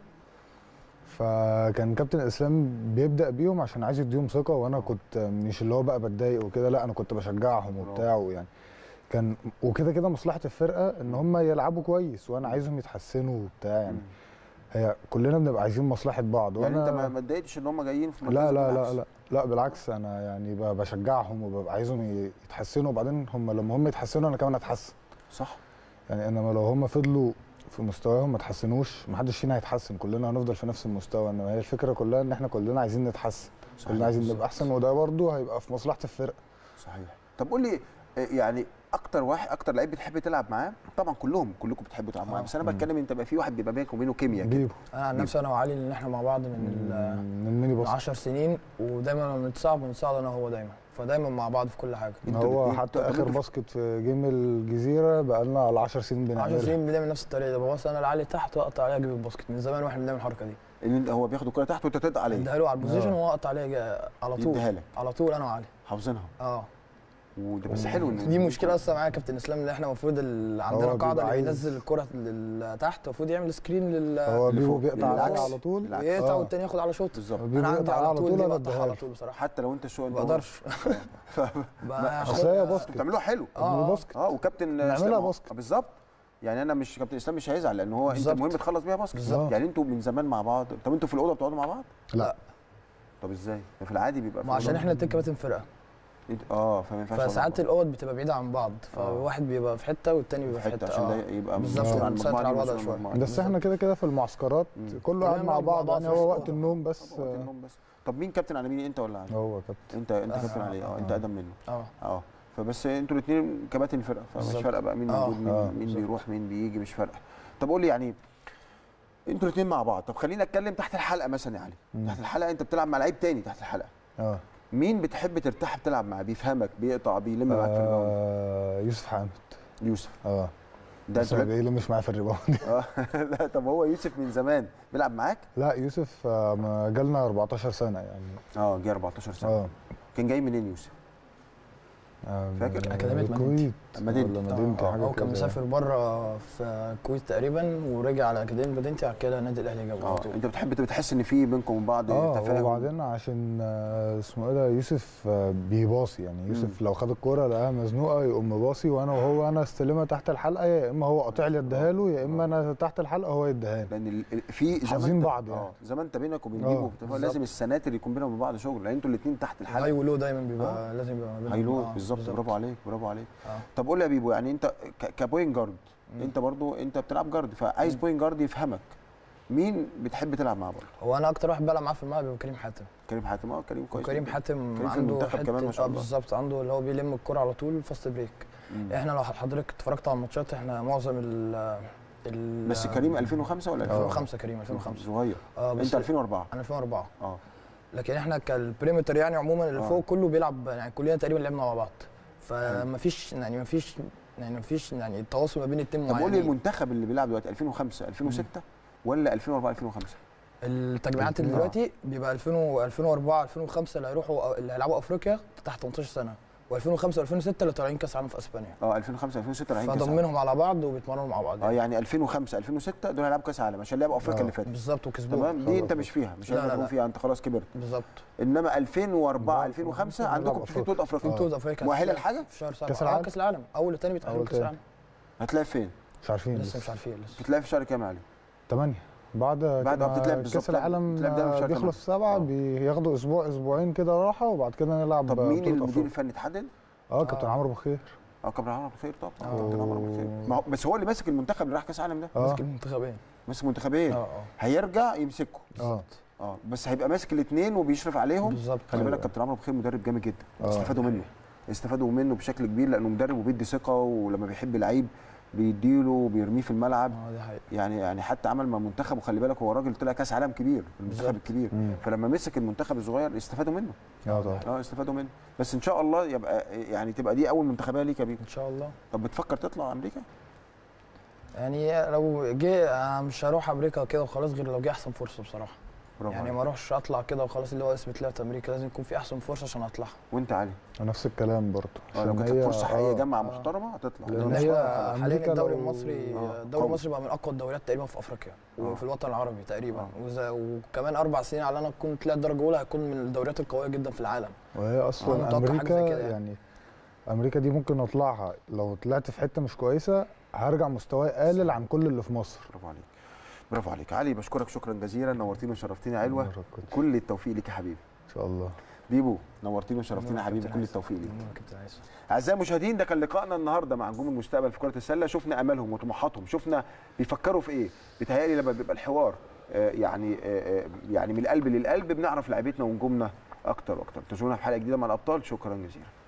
فكان كابتن اسلام بيبدا بيهم عشان عايز يديهم ثقه وانا كنت مش اللي هو بقى بتضايق وكده لا انا كنت بشجعهم وبتاع ويعني كان وكده كده مصلحه الفرقه ان هم يلعبوا كويس وانا عايزهم يتحسنوا وبتاع يعني مم. هي كلنا بنبقى عايزين مصلحه بعض يعني انت وانا ما ما اتضايقتش ان هم جايين في مركزك لا لا بالعكس. لا لا لا بالعكس انا يعني ب- بشجعهم وببقى عايزهم يتحسنوا وبعدين هم لما هم يتحسنوا انا كمان اتحسن صح يعني انما لو هم فضلوا في مستواهم ما تحسنوش ما حدش فينا هيتحسن كلنا هنفضل في نفس المستوى انما هي الفكره كلها ان احنا كلنا عايزين نتحسن كلنا عايزين نبقى احسن وده برضه هيبقى في مصلحه الفرقه صحيح طب قول لي آه، يعني اكتر واحد اكتر لعيب بتحب تلعب معاه طبعا كلهم كلكم بتحبوا تلعبوا معاه آه. بس انا بتكلم انت بقى في واحد بيبقى بينك وبينه كيمياء كده جيبه انا عن نفسي انا وعلي ان احنا مع بعض من ال- من الميني من باسكت 10 سنين ودايما لما بنتصعد بنتصعد انا وهو دايما فدايما مع بعض في كل حاجه انتوا هو الاتنين- حتى طب اخر انتوا- باسكت في جيم الجزيره بقى لنا على 10 سنين 10 بنعملها سنين بنعمل نفس الطريقه دي ببص انا لعلي تحت واقطع عليه اجيب الباسكت من زمان واحنا بنعمل الحركه دي ان هو بياخد الكره تحت وانت تقطع عليه اديها له على البوزيشن آه. وهو اقطع عليه جا- على طول يديها لك على طول انا وعلي حافظينها اه وده بس حلو ان دي مشكله اصلا معايا يا كابتن اسلام ان احنا المفروض ال- عندنا هو قاعده بيبقى اللي عايز- بينزل الكره لل- تحت المفروض يعمل سكرين لل هو اللي بيبو فوق. بيقطع على بالعكس. على طول بالعكس. يقطع آه. والتاني ياخد على شوط بالظبط بيبو انا عندي بيقطع على على طول طول دي انا بقطعها اديها على له. طول بصراحه حتى لو انت شو انت ما بقدرش بقى اصل هي آخد- باسكت بتعملوها حلو اه اه آه. باسكت اه وكابتن نعملها اسلام- باسكت. آه، بالظبط يعني انا مش كابتن اسلام مش هيزعل لان هو انت بالظبط. المهم تخلص بيها باسكت بالظبط. يعني انتوا من زمان مع بعض طب انتوا في الاوضه بتقعدوا مع بعض لا طب ازاي ده في العادي بيبقى في ما عشان الأوضة. احنا الاتنين كباتن فرقه انت- اه فما ينفعش فساعات تقعدوا الاوض بتبقى بعيده عن بعض فواحد بيبقى في حته والتاني مع بيبقى بعض في في حته حته عشان آه. ده يبقى بالظبط، مسؤول عن نسيطر المجموعه على دي الوضع مسؤول عن شوية. المجموعة دي. بس احنا كده كده في المعسكرات مم. كله قاعد كلنا مع مع بعض بعض يعني في هو الأوضة. وقت النوم بس طب وقت النوم بس طب مين كابتن على مين انت ولا علي؟ هو كابتن انت انت آه، كابتن آه، علي اه آه. انت اقدم منه اه اه فبس انتوا الاثنين كباتن الفرقه فمش بالظبط. فارقه بقى مين آه. موجود مين, آه، مين بالظبط. بيروح مين بيجي مش فارقه طب قول لي يعني انتوا الاثنين مع بعض طب خلينا اتكلم تحت الحلقه مثلا يا علي مم. تحت الحلقه انت بتلعب مع لعيب تاني تحت الحلقه اه مين بتحب ترتاح بتلعب معاه بيفهمك بيقطع بيلم معاك في الريباوند آه، يوسف حامد يوسف اه ده بس انت ما بيلمش معايا في الريباوند اه لا طب هو يوسف من زمان بيلعب معاك لا يوسف آه، ما جالنا 14 سنه يعني اه جه 14 سنه اه كان جاي منين يوسف آه، فاكر؟ من أكاديمية الكويت مدينتي. ولا مدينتي آه، حاجه هو كان كده. مسافر بره في الكويت تقريبا ورجع على اكاديميه مدينتي بعد كده النادي الاهلي جابه على اه طول انت بتحب بتحس ان في بينكم وبين بعض اه تفاهم وبعدين عشان آه، اسمه ايه ده يوسف آه، بيباصي يعني يوسف لو خد الكوره لقاها مزنوقه يقوم باصي وانا وهو انا استلمها تحت الحلقه يا اما هو قاطع لي اديها له يا اما انا تحت الحلقه هو يديها لي لان ال- ال- في زي ما حافظين انت- بعض يعني. اه زي ما انت بينك وبين اه، بيبو بتبقى بالظبط. لازم السناتر يكون بينهم وبين بعض شغل لان انتوا الاثنين تحت هاي الحلقه ولو دايما بيبقى لازم يبقى ما بينهم. هايلو آه، بالظبط برافو عليك برافو عليك آه. طب قول لي يا بيبو يعني انت ك- كبوينت جارد مم. انت برضو انت بتلعب جارد فعايز مم. بوينت جارد يفهمك مين بتحب تلعب معاه برضه هو انا اكتر واحد بلعب معاه في الملعب بيبقى كريم حاتم كريم حاتم اه كريم كويس وكريم جدا. حاتم كريم في عنده المنتخب حته كمان ما شاء اه الله. بالظبط عنده اللي هو بيلم الكرة على طول فاست بريك مم. احنا لو حضرتك اتفرجت على الماتشات احنا معظم ال ال بس كريم 2005 ولا 2004 2005 كريم 2005 صغير اه بس انت 2004 انا 2004 اه لكن احنا كالبريمتر يعني عموما اللي آه. فوق كله بيلعب يعني كلنا تقريبا لعبنا مع بعض فما فيش يعني ما فيش يعني ما فيش يعني التواصل ما بين التيم طب قول لي معينين. المنتخب اللي بيلعب دلوقتي 2005 2006 ولا 2004 2005 التجميعات اللي آه. دلوقتي بيبقى 2000 و 2004 2005 اللي هيروحوا اللي هيلعبوا افريقيا تحت 18 سنه و2005 و2006 اللي طالعين كاس عالم في اسبانيا اه 2005 2006 رايحين كاس عالم. فضمنهم على بعض وبيتمرنوا مع بعض اه يعني 2005 2006 دول هيلعبوا كاس عالم عشان لعبوا افريقيا آه. اللي فاتت بالظبط وكسبوهم تمام دي انت مش فيها مش لا، لا، هنقدر نقول لا. فيها انت خلاص كبرت بالظبط انما 2004 لا، 2005 نلعب عندكم في أفريقيا. بطوله افريقيا في بطوله افريقيا مؤهله في- لحاجه في شهر 7 كأس آه، العالم؟ كاس العالم اول وثاني بيتاهلوا أول كاس العالم هتلاقي فين مش عارفين لسه مش عارفين لسه بتلاقي في شهر كام يا علي 8 بعد بعد ما ما بتتلعب بالظبط، كاس العالم بتتلعب دايما في شهر بيخلص تمانية. سبعة آه. بياخدوا اسبوع اسبوعين كده راحه وبعد كده نلعب طب مين بطولة المدير أفريقيا. الفني اتحدد اه كابتن آه. عمرو بخير اه كابتن عمرو بخير طبعا آه. كابتن عمرو بخير ما هو بس هو اللي ماسك المنتخب اللي راح كاس العالم ده اه ماسك المنتخبين ماسك منتخبين اه اه هيرجع يمسكه اه اه بس هيبقى ماسك الاثنين وبيشرف عليهم بالظبط خلي بالك أيوة. كابتن عمرو بخير مدرب جامد جدا آه. استفادوا منه استفادوا منه بشكل كبير لانه مدرب وبيدي ثقه ولما بيحب لعيب بيديله وبيرميه في الملعب اه دي حقيقة يعني يعني حتى عمل مع منتخب وخلي بالك هو راجل طلع كاس عالم كبير المنتخب بالظبط. الكبير مم. فلما مسك المنتخب الصغير استفادوا منه اه طبعا اه استفادوا منه بس ان شاء الله يبقى يعني تبقى دي اول منتخبيه ليك يا بيبو ان شاء الله طب بتفكر تطلع امريكا يعني لو جه أنا مش هروح امريكا كده وخلاص غير لو جه احسن فرصه بصراحه برافو يعني يعني ما اروحش اطلع كده وخلاص اللي هو اسم طلعت امريكا لازم يكون في احسن فرصه عشان اطلع وانت علي نفس الكلام برضه اه لو عشان كانت هي- فرصه حقيقيه آه، جامعه آه. محترمه هتطلع لأن لان لأن هي هي حاليا أمريكا الدوري لو- المصري آه، الدوري قوي. المصري بقى من اقوى الدوريات تقريبا في افريقيا آه. وفي الوطن العربي تقريبا آه. وز- وكمان اربع سنين على انا اكون طلعت درجه اولى هيكون من الدوريات القويه جدا في العالم وهي أنا اصلا متوقع حاجة امريكا زي كده يعني. يعني امريكا دي ممكن اطلعها لو طلعت في حته مش كويسه هرجع مستواي قلل عن كل اللي في مصر برافو عليك برافو عليك علي بشكرك شكرا جزيلا نورتيني وشرفتيني يا علوه مرة كنت- كل التوفيق ليك يا حبيبي ان شاء الله بيبو نورتينا وشرفتينا يا حبيبي كل التوفيق ليك كابتن عايز اعزائي المشاهدين ده كان لقائنا النهارده مع نجوم المستقبل في كره السله شفنا امالهم وطموحاتهم شفنا بيفكروا في ايه بيتهيألي لما بيبقى الحوار آه، يعني آه، آه، يعني من القلب للقلب بنعرف لعيبتنا ونجومنا اكتر واكتر انتظرونا في حلقه جديده مع الابطال شكرا جزيلا